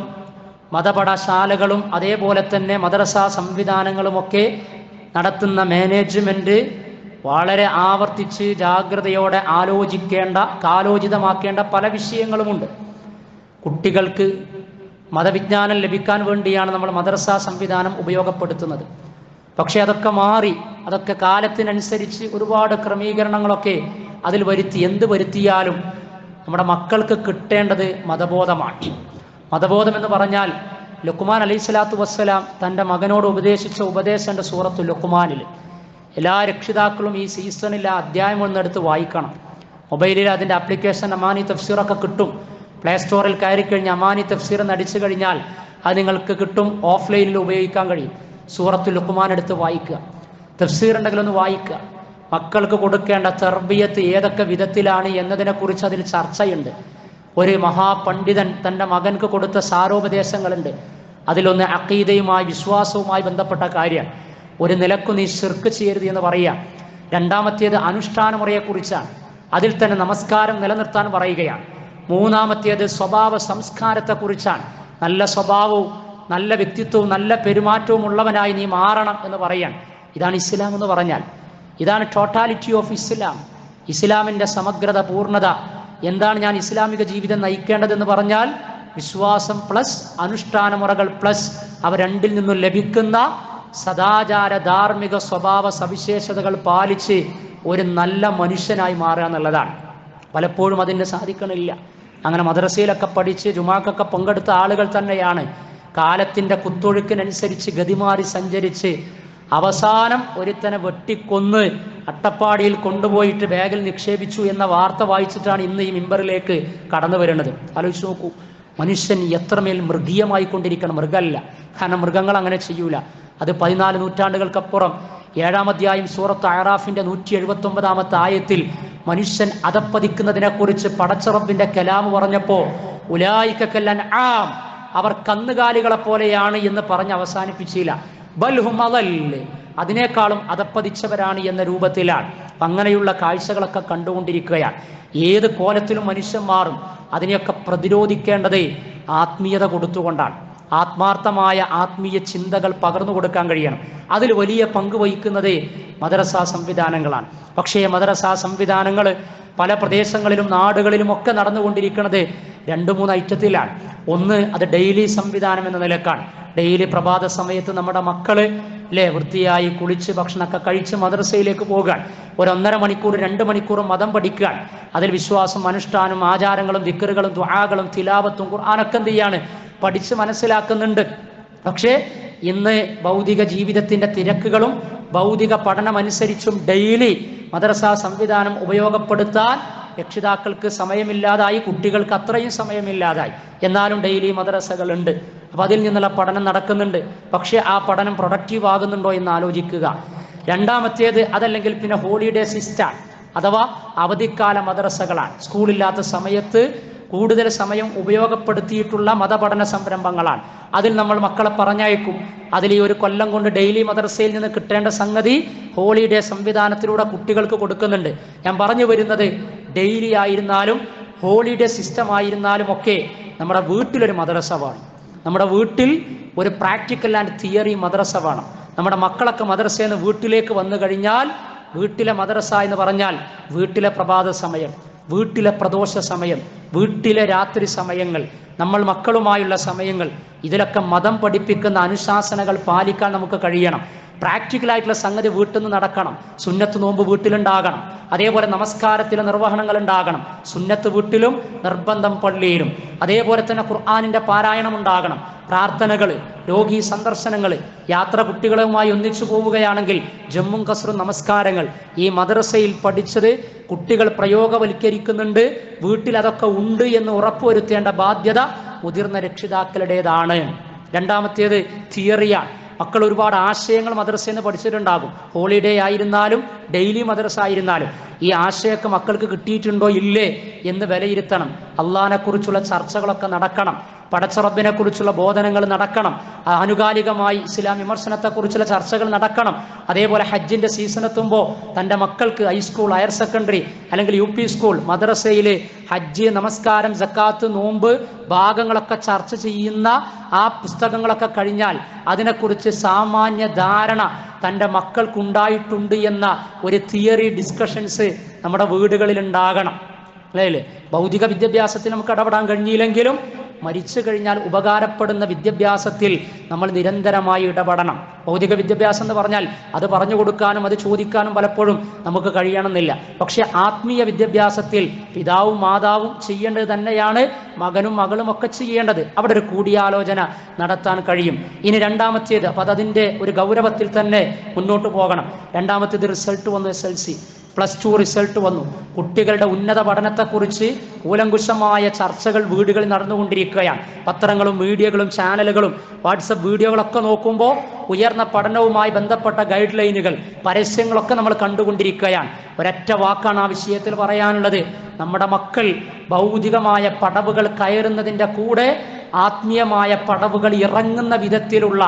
മതപഠശാലകളും അതേപോലെ തന്നെ മദ്രസ സംവിധാനങ്ങളുമൊക്കെ നടത്തുന്ന മാനേജ്മെൻറ്റ് വളരെ ആവർത്തിച്ച് ജാഗ്രതയോടെ ആലോചിക്കേണ്ട കാലോചിതമാക്കേണ്ട പല വിഷയങ്ങളുമുണ്ട് കുട്ടികൾക്ക് മതവിജ്ഞാനം ലഭിക്കാൻ വേണ്ടിയാണ് നമ്മൾ മദ്രസ സംവിധാനം ഉപയോഗപ്പെടുത്തുന്നത് പക്ഷേ അതൊക്കെ മാറി അതൊക്കെ കാലത്തിനനുസരിച്ച് ഒരുപാട് ക്രമീകരണങ്ങളൊക്കെ അതിൽ വരുത്തി എന്ത് വരുത്തിയാലും നമ്മുടെ മക്കൾക്ക് കിട്ടേണ്ടത് മതബോധമാണ് മതബോധം എന്ന് പറഞ്ഞാൽ ലുക്കുമാൻ അലൈഹി സ്വലാത്തു വസ്സലാം തൻ്റെ മകനോട് ഉപദേശിച്ച ഉപദേശൻ്റെ സൂറത്ത് ലുക്കുമാനിൽ എല്ലാ രക്ഷിതാക്കളും ഈ സീസണിൽ ആ അധ്യായം ഒന്നെടുത്ത് വായിക്കണം മൊബൈലിൽ അതിൻ്റെ ആപ്ലിക്കേഷൻ അമാനി തഫ്സീറൊക്കെ കിട്ടും പ്ലേ സ്റ്റോറിൽ കയറി കഴിഞ്ഞ് അമാനി തഫ്സീർ എന്ന് അടിച്ചു കഴിഞ്ഞാൽ അത് നിങ്ങൾക്ക് കിട്ടും ഓഫ്ലൈനിൽ ഉപയോഗിക്കാൻ കഴിയും സൂറത്ത് ലുക്കുമാൻ എടുത്ത് വായിക്കുക തഫ്സീർ ഉണ്ടെങ്കിൽ ഒന്ന് വായിക്കുക മക്കൾക്ക് കൊടുക്കേണ്ട തെർബിയത്ത് ഏതൊക്കെ വിധത്തിലാണ് എന്നതിനെക്കുറിച്ച് അതിൽ ചർച്ചയുണ്ട് ഒരു മഹാപണ്ഡിതൻ തൻ്റെ മകൻക്ക് കൊടുത്ത സാരോപദേശങ്ങളുണ്ട് അതിലൊന്ന് അക്കീതയുമായി വിശ്വാസവുമായി ബന്ധപ്പെട്ട കാര്യമാണ് ഒരു നിലക്കു നീ ശിർക്ക് ചെയ്യരുത് എന്ന് പറയാം രണ്ടാമത്തേത് അനുഷ്ഠാന മുറയെക്കുറിച്ചാണ് അതിൽ തന്നെ നമസ്കാരം നിലനിർത്താൻ പറയുകയാണ് മൂന്നാമത്തേത് സ്വഭാവ സംസ്കാരത്തെക്കുറിച്ചാണ് നല്ല സ്വഭാവവും നല്ല വ്യക്തിത്വവും നല്ല പെരുമാറ്റവും ഉള്ളവനായി നീ മാറണം എന്ന് പറയാൻ ഇതാണ് ഇസ്ലാം എന്ന് പറഞ്ഞാൽ ഇതാണ് ടോട്ടാലിറ്റി ഓഫ് ഇസ്ലാം ഇസ്ലാമിൻ്റെ സമഗ്രത പൂർണ്ണത എന്താണ് ഞാൻ ഇസ്ലാമിക ജീവിതം നയിക്കേണ്ടതെന്ന് പറഞ്ഞാൽ വിശ്വാസം പ്ലസ് അനുഷ്ഠാന മുറകൾ പ്ലസ് അവ രണ്ടിൽ നിന്നും ലഭിക്കുന്ന സദാചാര ധാർമ്മിക സ്വഭാവ സവിശേഷതകൾ പാലിച്ച് ഒരു നല്ല മനുഷ്യനായി മാറുക എന്നുള്ളതാണ് പലപ്പോഴും അതിന് സാധിക്കണില്ല അങ്ങനെ മദ്രസയിലൊക്കെ പഠിച്ച് ജുമാക്കൊക്കെ പങ്കെടുത്ത ആളുകൾ തന്നെയാണ് കാലത്തിൻ്റെ കുത്തൊഴുക്കിനനുസരിച്ച് ഗതിമാറി സഞ്ചരിച്ച് അവസാനം ഒരുത്തനെ വെട്ടിക്കൊന്ന് അട്ടപ്പാടിയിൽ കൊണ്ടുപോയിട്ട് ബാഗിൽ നിക്ഷേപിച്ചു എന്ന വാർത്ത വായിച്ചിട്ടാണ് ഇന്ന് ഈ മിമ്പറിലേക്ക് കടന്നു വരുന്നത് ആലോചിച്ച് നോക്കൂ മനുഷ്യൻ എത്രമേൽ മൃഗീയമായി കൊണ്ടിരിക്കണം മൃഗമല്ല കാരണം മൃഗങ്ങൾ അങ്ങനെ ചെയ്യൂല അത് പതിനാല് നൂറ്റാണ്ടുകൾക്കപ്പുറം ഏഴാം അധ്യായം സൂറത്ത് അയറാഫിന്റെ നൂറ്റി എഴുപത്തി ഒമ്പതാമത്തെ ആയത്തിൽ മനുഷ്യൻ അതപ്പതിക്കുന്നതിനെക്കുറിച്ച് പടച്ചറബിന്റെ കലാമ് പറഞ്ഞപ്പോ ഉലായിക്കല്ലൻ ആം അവർ കന്നുകാലികളെ പോലെയാണ് എന്ന് പറഞ്ഞ് അവസാനിപ്പിച്ചില്ല ബൽഹും അതല്ലേ അതിനേക്കാളും അതപ്പതിച്ചവരാണ് എന്ന രൂപത്തിലാണ് അപ്പം അങ്ങനെയുള്ള കാഴ്ചകളൊക്കെ കണ്ടുകൊണ്ടിരിക്കുകയാണ് ഏത് കോലത്തിലും മനുഷ്യൻ മാറും അതിനെയൊക്കെ പ്രതിരോധിക്കേണ്ടത് ആത്മീയത കൊടുത്തുകൊണ്ടാണ് ആത്മാർത്ഥമായ ആത്മീയ ചിന്തകൾ പകർന്നു കൊടുക്കാൻ കഴിയണം അതിൽ വലിയ പങ്ക് വഹിക്കുന്നത് മദ്രസ സംവിധാനങ്ങളാണ് പക്ഷേ മദ്രസ സംവിധാനങ്ങൾ പല പ്രദേശങ്ങളിലും നാടുകളിലും ഒക്കെ നടന്നുകൊണ്ടിരിക്കുന്നത് രണ്ട് മൂന്ന് ഐറ്റത്തിലാണ് ഒന്ന് അത് ഡെയിലി സംവിധാനം എന്ന നിലക്കാണ് ഡെയിലി പ്രഭാത സമയത്ത് നമ്മുടെ മക്കള് അല്ലേ വൃത്തിയായി കുളിച്ച് ഭക്ഷണമൊക്കെ കഴിച്ച് മദ്രസയിലേക്ക് പോകാൻ ഒരു ഒന്നര മണിക്കൂർ രണ്ട് മണിക്കൂർ മതം പഠിക്കാൻ അതിൽ വിശ്വാസം അനുഷ്ഠാനം ആചാരങ്ങളും ദിക്കറുകളും ദ്വാകളും തിലാവത്തും ഖുർആാനൊക്കെ എന്ത് ചെയ്യാണ് പഠിച്ച് മനസ്സിലാക്കുന്നുണ്ട് പക്ഷേ ഇന്ന് ഭൗതിക ജീവിതത്തിന്റെ തിരക്കുകളും ഭൗതിക പഠനമനുസരിച്ചും ഡെയിലി മദ്രസ സംവിധാനം ഉപയോഗപ്പെടുത്താൻ രക്ഷിതാക്കൾക്ക് സമയമില്ലാതായി കുട്ടികൾക്ക് അത്രയും സമയമില്ലാതായി എന്നാലും ഡെയിലി മദ്രസകളുണ്ട് അപ്പം അതിൽ നിന്നുള്ള പഠനം നടക്കുന്നുണ്ട് പക്ഷേ ആ പഠനം പ്രൊഡക്റ്റീവ് ആകുന്നുണ്ടോ എന്ന് ആലോചിക്കുക രണ്ടാമത്തേത് അതല്ലെങ്കിൽ പിന്നെ ഹോളിഡേ സിസ്റ്റാണ് അഥവാ അവധിക്കാല മദ്രസകളാണ് സ്കൂളില്ലാത്ത സമയത്ത് കൂടുതൽ സമയം ഉപയോഗപ്പെടുത്തിയിട്ടുള്ള മതപഠന സംരംഭങ്ങളാണ് അതിൽ നമ്മൾ മക്കളെ പറഞ്ഞയക്കും അതിൽ ഈ ഒരു കൊല്ലം കൊണ്ട് ഡെയിലി മദ്രസയിൽ നിന്ന് കിട്ടേണ്ട സംഗതി ഹോളിഡേ സംവിധാനത്തിലൂടെ കുട്ടികൾക്ക് കൊടുക്കുന്നുണ്ട് ഞാൻ പറഞ്ഞു വരുന്നത് ഡെയിലി ആയിരുന്നാലും ഹോളിഡേ സിസ്റ്റം ആയിരുന്നാലും ഒക്കെ നമ്മുടെ വീട്ടിലൊരു മദ്രസ വേണം നമ്മുടെ വീട്ടിൽ ഒരു പ്രാക്ടിക്കൽ ആൻഡ് തിയറി മദ്രസ വേണം നമ്മുടെ മക്കളൊക്കെ മദ്രസയിൽ നിന്ന് വീട്ടിലേക്ക് വന്നു കഴിഞ്ഞാൽ വീട്ടിലെ മദ്രസ എന്ന് പറഞ്ഞാൽ വീട്ടിലെ പ്രഭാത സമയം വീട്ടിലെ പ്രദോഷ സമയം വീട്ടിലെ രാത്രി സമയങ്ങൾ നമ്മൾ മക്കളുമായുള്ള സമയങ്ങൾ ഇതിലൊക്കെ മതം പഠിപ്പിക്കുന്ന അനുശാസനകൾ പാലിക്കാൻ നമുക്ക് കഴിയണം പ്രാക്ടിക്കലായിട്ടുള്ള സംഗതി വീട്ടിൽ നിന്ന് നടക്കണം സുന്നത്ത് നോമ്പ് വീട്ടിലുണ്ടാകണം അതേപോലെ നമസ്കാരത്തിലെ നിർവഹണങ്ങൾ ഉണ്ടാകണം സുന്നത്ത് വീട്ടിലും നിർബന്ധം പള്ളിയിലും അതേപോലെ തന്നെ ഖുർആാനിന്റെ പാരായണം ഉണ്ടാകണം പ്രാർത്ഥനകൾ രോഗി സന്ദർശനങ്ങൾ യാത്ര കുട്ടികളുമായി ഒന്നിച്ചു പോവുകയാണെങ്കിൽ ജമ്മും കസറും നമസ്കാരങ്ങൾ ഈ മദ്രസയിൽ പഠിച്ചത് കുട്ടികൾ പ്രയോഗവൽക്കരിക്കുന്നുണ്ട് വീട്ടിൽ അതൊക്കെ ഉണ്ട് എന്ന് ഉറപ്പുവരുത്തേണ്ട ബാധ്യത മുതിർന്ന രക്ഷിതാക്കളുടേതാണ് രണ്ടാമത്തേത് തിയറിയാണ് മക്കൾ ഒരുപാട് ആശയങ്ങൾ മദ്രസയിൽ നിന്ന് പഠിച്ചിട്ടുണ്ടാകും ഹോളിഡേ ആയിരുന്നാലും ഡെയിലി മദ്രസ ആയിരുന്നാലും ഈ ആശയമൊക്കെ മക്കൾക്ക് കിട്ടിയിട്ടുണ്ടോ ഇല്ലേ എന്ന് വിലയിരുത്തണം അള്ളഹാനെ കുറിച്ചുള്ള ചർച്ചകളൊക്കെ നടക്കണം പടച്ചറബിനെ കുറിച്ചുള്ള ബോധനങ്ങൾ നടക്കണം ആനുകാലികമായി ഇസ്ലാം വിമർശനത്തെക്കുറിച്ചുള്ള ചർച്ചകൾ നടക്കണം അതേപോലെ ഹജ്ജിന്റെ സീസൺ എത്തുമ്പോൾ തൻ്റെ മക്കൾക്ക് ഹൈസ്കൂൾ ഹയർ സെക്കൻഡറി അല്ലെങ്കിൽ യു പി സ്കൂൾ മദ്രസയിൽ ഹജ്ജ് നമസ്കാരം ജക്കാത്ത് നോമ്പ് ഭാഗങ്ങളൊക്കെ ചർച്ച ചെയ്യുന്ന ആ പുസ്തകങ്ങളൊക്കെ കഴിഞ്ഞാൽ അതിനെക്കുറിച്ച് സാമാന്യ ധാരണ തൻ്റെ മക്കൾക്കുണ്ടായിട്ടുണ്ട് എന്ന ഒരു തിയറി ഡിസ്കഷൻസ് നമ്മുടെ വീടുകളിൽ ഉണ്ടാകണം അല്ലേ ഭൗതിക വിദ്യാഭ്യാസത്തിൽ നമുക്ക് ഇടപെടാൻ കഴിഞ്ഞില്ലെങ്കിലും മരിച്ചു കഴിഞ്ഞാൽ ഉപകാരപ്പെടുന്ന വിദ്യാഭ്യാസത്തിൽ നമ്മൾ നിരന്തരമായി ഇടപെടണം ഭൗതിക വിദ്യാഭ്യാസം എന്ന് പറഞ്ഞാൽ അത് പറഞ്ഞു കൊടുക്കാനും അത് ചോദിക്കാനും പലപ്പോഴും നമുക്ക് കഴിയണമെന്നില്ല പക്ഷെ ആത്മീയ വിദ്യാഭ്യാസത്തിൽ പിതാവും മാതാവും ചെയ്യേണ്ടത് തന്നെയാണ് മകനും മകളും ഒക്കെ ചെയ്യേണ്ടത് അവിടെ ഒരു കൂടിയാലോചന നടത്താൻ കഴിയും ഇനി രണ്ടാമത്തേത് അപ്പം അതതിൻ്റെ ഒരു ഗൗരവത്തിൽ തന്നെ മുന്നോട്ട് പോകണം രണ്ടാമത്തേത് റിസൾട്ട് വന്നു S L C plus two result വന്നു കുട്ടികളുടെ ഉന്നത പഠനത്തെക്കുറിച്ച് കൂലങ്കുശമായ ചർച്ചകൾ വീടുകളിൽ നടന്നുകൊണ്ടിരിക്കുകയാണ് പത്രങ്ങളും മീഡിയകളും ചാനലുകളും വാട്സപ്പ് വീഡിയോകളൊക്കെ നോക്കുമ്പോൾ ഉയർന്ന പഠനവുമായി ബന്ധപ്പെട്ട ഗൈഡ് ലൈനുകൾ പരസ്യങ്ങളൊക്കെ നമ്മൾ കണ്ടുകൊണ്ടിരിക്കുകയാണ് ഒരൊറ്റ വാക്കാണ് ആ വിഷയത്തിൽ പറയാനുള്ളത് നമ്മുടെ മക്കൾ ഭൗതികമായ പടവുകൾ കയറുന്നതിൻ്റെ കൂടെ ആത്മീയമായ പടവുകൾ ഇറങ്ങുന്ന വിധത്തിലുള്ള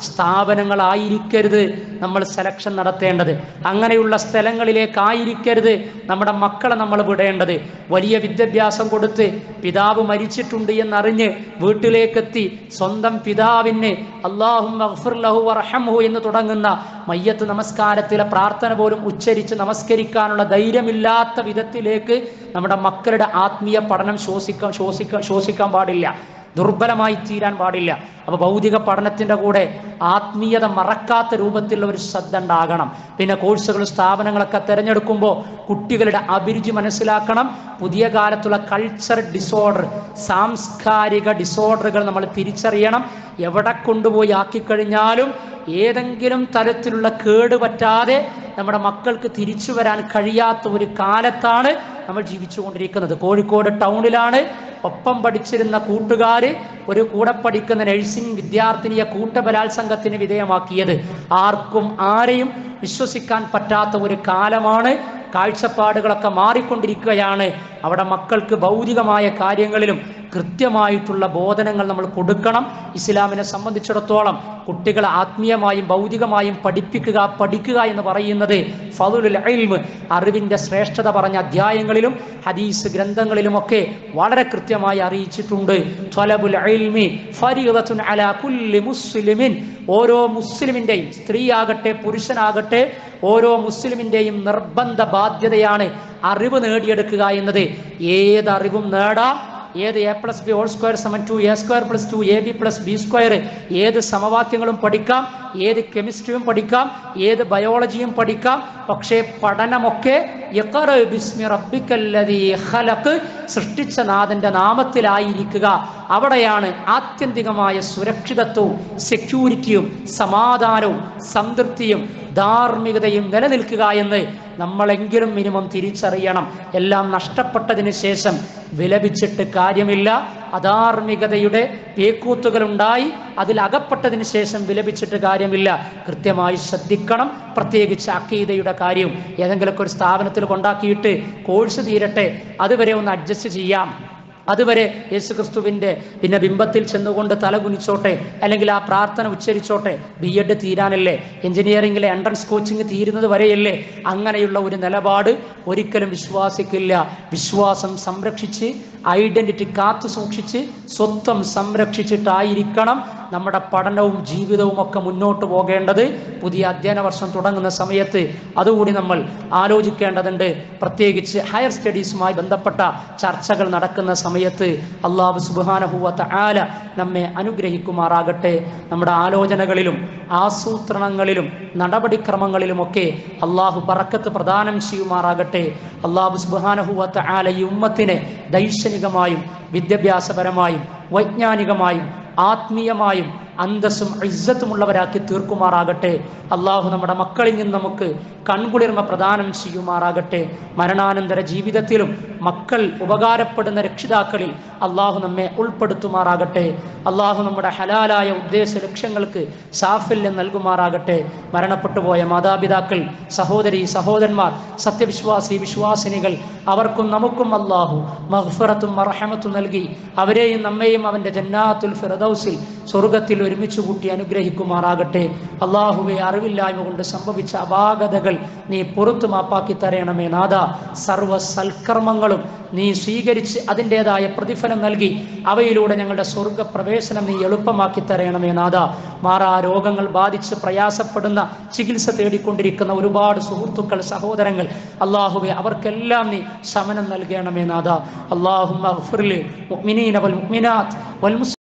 സ്ഥാപനങ്ങളായിരിക്കരുത് നമ്മൾ സെലക്ഷൻ നടത്തേണ്ടത് അങ്ങനെയുള്ള സ്ഥലങ്ങളിലേക്കായിരിക്കരുത് നമ്മുടെ മക്കളെ നമ്മൾ വിടേണ്ടത് വലിയ വിദ്യാഭ്യാസം കൊടുത്ത് പിതാവ് മരിച്ചിട്ടുണ്ട് എന്നറിഞ്ഞ് വീട്ടിലേക്കെത്തി സ്വന്തം പിതാവിന് അള്ളാഹും റഹംഹു എന്ന് തുടങ്ങുന്ന മയ്യത്ത് നമസ്കാരത്തിലെ പ്രാർത്ഥന പോലും ഉച്ചരിച്ച് നമസ്കരിക്കാനുള്ള ധൈര്യമില്ലാത്ത വിധത്തിലേക്ക് നമ്മുടെ മക്കളുടെ ആത്മീയ പഠനം ശ്വസിക്കാൻ ശ്വസിക്കാൻ ശ്വസിക്കാൻ പാടില്ല ദുർബലമായി തീരാൻ പാടില്ല അപ്പൊ ഭൗതിക പഠനത്തിന്റെ കൂടെ ആത്മീയത മറക്കാത്ത രൂപത്തിലുള്ള ഒരു ശ്രദ്ധ ഉണ്ടാകണം പിന്നെ കോഴ്സുകൾ സ്ഥാപനങ്ങളൊക്കെ തിരഞ്ഞെടുക്കുമ്പോൾ കുട്ടികളുടെ അഭിരുചി മനസ്സിലാക്കണം പുതിയ കാലത്തുള്ള കൾച്ചർ ഡിസോർഡർ സാംസ്കാരിക ഡിസോർഡറുകൾ നമ്മൾ തിരിച്ചറിയണം എവിടെ കൊണ്ടുപോയി ആക്കിക്കഴിഞ്ഞാലും ഏതെങ്കിലും തരത്തിലുള്ള കേട് പറ്റാതെ നമ്മുടെ മക്കൾക്ക് തിരിച്ചു വരാൻ കഴിയാത്ത ഒരു കാലത്താണ് നമ്മൾ ജീവിച്ചുകൊണ്ടിരിക്കുന്നത് കോഴിക്കോട് ടൗണിലാണ് ഒപ്പം പഠിച്ചിരുന്ന കൂട്ടുകാര് ഒരു കൂടെ പഠിക്കുന്ന നഴ്സിംഗ് വിദ്യാർത്ഥിനിയെ കൂട്ടബലാത്സംഗത്തിന് വിധേയമാക്കിയത് ആർക്കും ആരെയും വിശ്വസിക്കാൻ പറ്റാത്ത ഒരു കാലമാണ് കാഴ്ചപ്പാടുകളൊക്കെ മാറിക്കൊണ്ടിരിക്കുകയാണ് അവിടെ മക്കൾക്ക് ഭൗതികമായ കാര്യങ്ങളിലും കൃത്യമായിട്ടുള്ള ബോധനങ്ങൾ നമ്മൾ കൊടുക്കണം ഇസ്ലാമിനെ സംബന്ധിച്ചിടത്തോളം കുട്ടികളെ ആത്മീയമായും ഭൗതികമായും പഠിപ്പിക്കുക പഠിക്കുക എന്ന് പറയുന്നത് ഫതുലുൽ ഇൽമ് അറിവിൻ്റെ ശ്രേഷ്ഠത പറഞ്ഞ അധ്യായങ്ങളിലും ഹദീസ് ഗ്രന്ഥങ്ങളിലുമൊക്കെ വളരെ കൃത്യമായി അറിയിച്ചിട്ടുണ്ട് ത്വലബുൽ ഇൽമി ഫരീദത്തുൻ അലാ കുല്ലി മുസ്ലിമിൻ ഓരോ മുസ്ലിമിൻ്റെയും സ്ത്രീയാകട്ടെ പുരുഷനാകട്ടെ ഓരോ മുസ്ലിമിൻ്റെയും നിർബന്ധ ബാധ്യതയാണ് അറിവ് നേടിയെടുക്കുക എന്നത് ഏത് അറിവും നേടാം ഏത് A plus B whole square സമൻ to A square plus two A B plus B square ഏത് സമവാക്യങ്ങളും പഠിക്കാം ഏത് കെമിസ്ട്രിയും പഠിക്കാം ഏത് ബയോളജിയും പഠിക്കാം പക്ഷേ പഠനമൊക്കെ യഖറ ബിസ്മി റബ്ബിക്കല്ലദീ ഖലഖ് സൃഷ്ടിച്ച നാഥന്റെ നാമത്തിലായിരിക്കുക അവിടെയാണ് ആത്യന്തികമായ സുരക്ഷിതത്വവും സെക്യൂരിറ്റിയും സമാധാനവും സംതൃപ്തിയും ധാർമ്മികതയും നിലനിൽക്കുക എന്ന് നമ്മളെങ്കിലും മിനിമം തിരിച്ചറിയണം എല്ലാം നഷ്ടപ്പെട്ടതിന് ശേഷം വിലപിച്ചിട്ട് കാര്യമില്ല അധാർമികതയുടെ പേക്കൂത്തുകളുണ്ടായി അതിൽ അകപ്പെട്ടതിന് ശേഷം വിലപിച്ചിട്ട് കാര്യമില്ല കൃത്യമായി ശ്രദ്ധിക്കണം പ്രത്യേകിച്ച് അക്കീതയുടെ കാര്യം ഏതെങ്കിലുമൊക്കെ ഒരു സ്ഥാപനത്തിൽ കൊണ്ടാക്കിയിട്ട് കോഴ്സ് തീരട്ടെ അതുവരെ ഒന്ന് അഡ്ജസ്റ്റ് ചെയ്യാം അതുവരെ യേശു ക്രിസ്തുവിൻ്റെ പിന്നെ ബിംബത്തിൽ ചെന്നുകൊണ്ട് തല കുനിച്ചോട്ടെ അല്ലെങ്കിൽ ആ പ്രാർത്ഥന ഉച്ചരിച്ചോട്ടെ ബി എഡ് തീരാനല്ലേ എഞ്ചിനീയറിംഗിലെ എൻട്രൻസ് കോച്ചിങ് തീരുന്നത് വരെയല്ലേ അങ്ങനെയുള്ള ഒരു നിലപാട് ഒരിക്കലും വിശ്വാസിക്കില്ല വിശ്വാസം സംരക്ഷിച്ച് ഐഡന്റിറ്റി കാത്തു സൂക്ഷിച്ച് സ്വത്വം സംരക്ഷിച്ചിട്ടായിരിക്കണം നമ്മുടെ പഠനവും ജീവിതവും ഒക്കെ മുന്നോട്ട് പോകേണ്ടത് പുതിയ അധ്യയന വർഷം തുടങ്ങുന്ന സമയത്ത് അതുകൂടി നമ്മൾ ആലോചിക്കേണ്ടതുണ്ട് പ്രത്യേകിച്ച് ഹയർ സ്റ്റഡീസുമായി ബന്ധപ്പെട്ട ചർച്ചകൾ നടക്കുന്ന സമയത്ത് അള്ളാഹു സുബാനഹുവത്ത ആല നമ്മെ അനുഗ്രഹിക്കുമാറാകട്ടെ നമ്മുടെ ആലോചനകളിലും ആസൂത്രണങ്ങളിലും നടപടിക്രമങ്ങളിലുമൊക്കെ അള്ളാഹു പറക്കത്ത് പ്രദാനം ചെയ്യുമാറാകട്ടെ അള്ളാഹു സുബാനഹുവത്ത ആല ഈ ഉമ്മത്തിനെ ദൈക്ഷണികമായും വിദ്യാഭ്യാസപരമായും വൈജ്ഞാനികമായും ആത്മീയമായും അന്തസ്സും ഇജ്ജത്തുമുള്ളവരാക്കി തീർക്കുമാറാകട്ടെ അള്ളാഹു നമ്മുടെ മക്കളിൽ നിന്ന് നമുക്ക് കൺകുളിർമ പ്രദാനം ചെയ്യുമാറാകട്ടെ മരണാനന്തര ജീവിതത്തിലും മക്കൾ ഉപകാരപ്പെടുന്ന രക്ഷിതാക്കളിൽ അള്ളാഹു നമ്മെ ഉൾപ്പെടുത്തുമാറാകട്ടെ അള്ളാഹു നമ്മുടെ ഹലാലായ ഉദ്ദേശ ലക്ഷ്യങ്ങൾക്ക് സാഫല്യം നൽകുമാറാകട്ടെ മരണപ്പെട്ടു പോയ മാതാപിതാക്കൾ സഹോദരി സഹോദരന്മാർ സത്യവിശ്വാസി വിശ്വാസിനികൾ അവർക്കും നമുക്കും അള്ളാഹു മഹ്ഫറത്തും മറഹമത്തും നൽകി അവരെയും നമ്മെയും അവൻ്റെ ജന്നാത്തുൽ ഫിറദൌസിൽ സ്വർഗത്തിൽ ഒരുമിച്ച് കൂട്ടി അനുഗ്രഹിക്കുമാറാകട്ടെ അള്ളാഹുവെ അറിവില്ലായ്മ കൊണ്ട് സംഭവിച്ച അപാകതകൾ നീ പുറത്തു മാപ്പാക്കി തരയണമേ നാഥ സർവ സൽക്കർമ്മങ്ങളും നീ സ്വീകരിച്ച് അതിൻ്റെതായ പ്രതിഫലം നൽകി അവയിലൂടെ ഞങ്ങളുടെ സ്വർഗ പ്രവേശനം നീ എളുപ്പമാക്കി തരയണമേ നാഥ മാറാ രോഗങ്ങൾ ബാധിച്ച് പ്രയാസപ്പെടുന്ന ചികിത്സ തേടിക്കൊണ്ടിരിക്കുന്ന ഒരുപാട് സുഹൃത്തുക്കൾ സഹോദരങ്ങൾ അള്ളാഹുവെ അവർക്കെല്ലാം നീ ശമനം നൽകണമേ നാഥ അള്ളാഹു മുഅ്മിനീന വൽ മുഅ്മിനാത്ത് വൽ മുസ്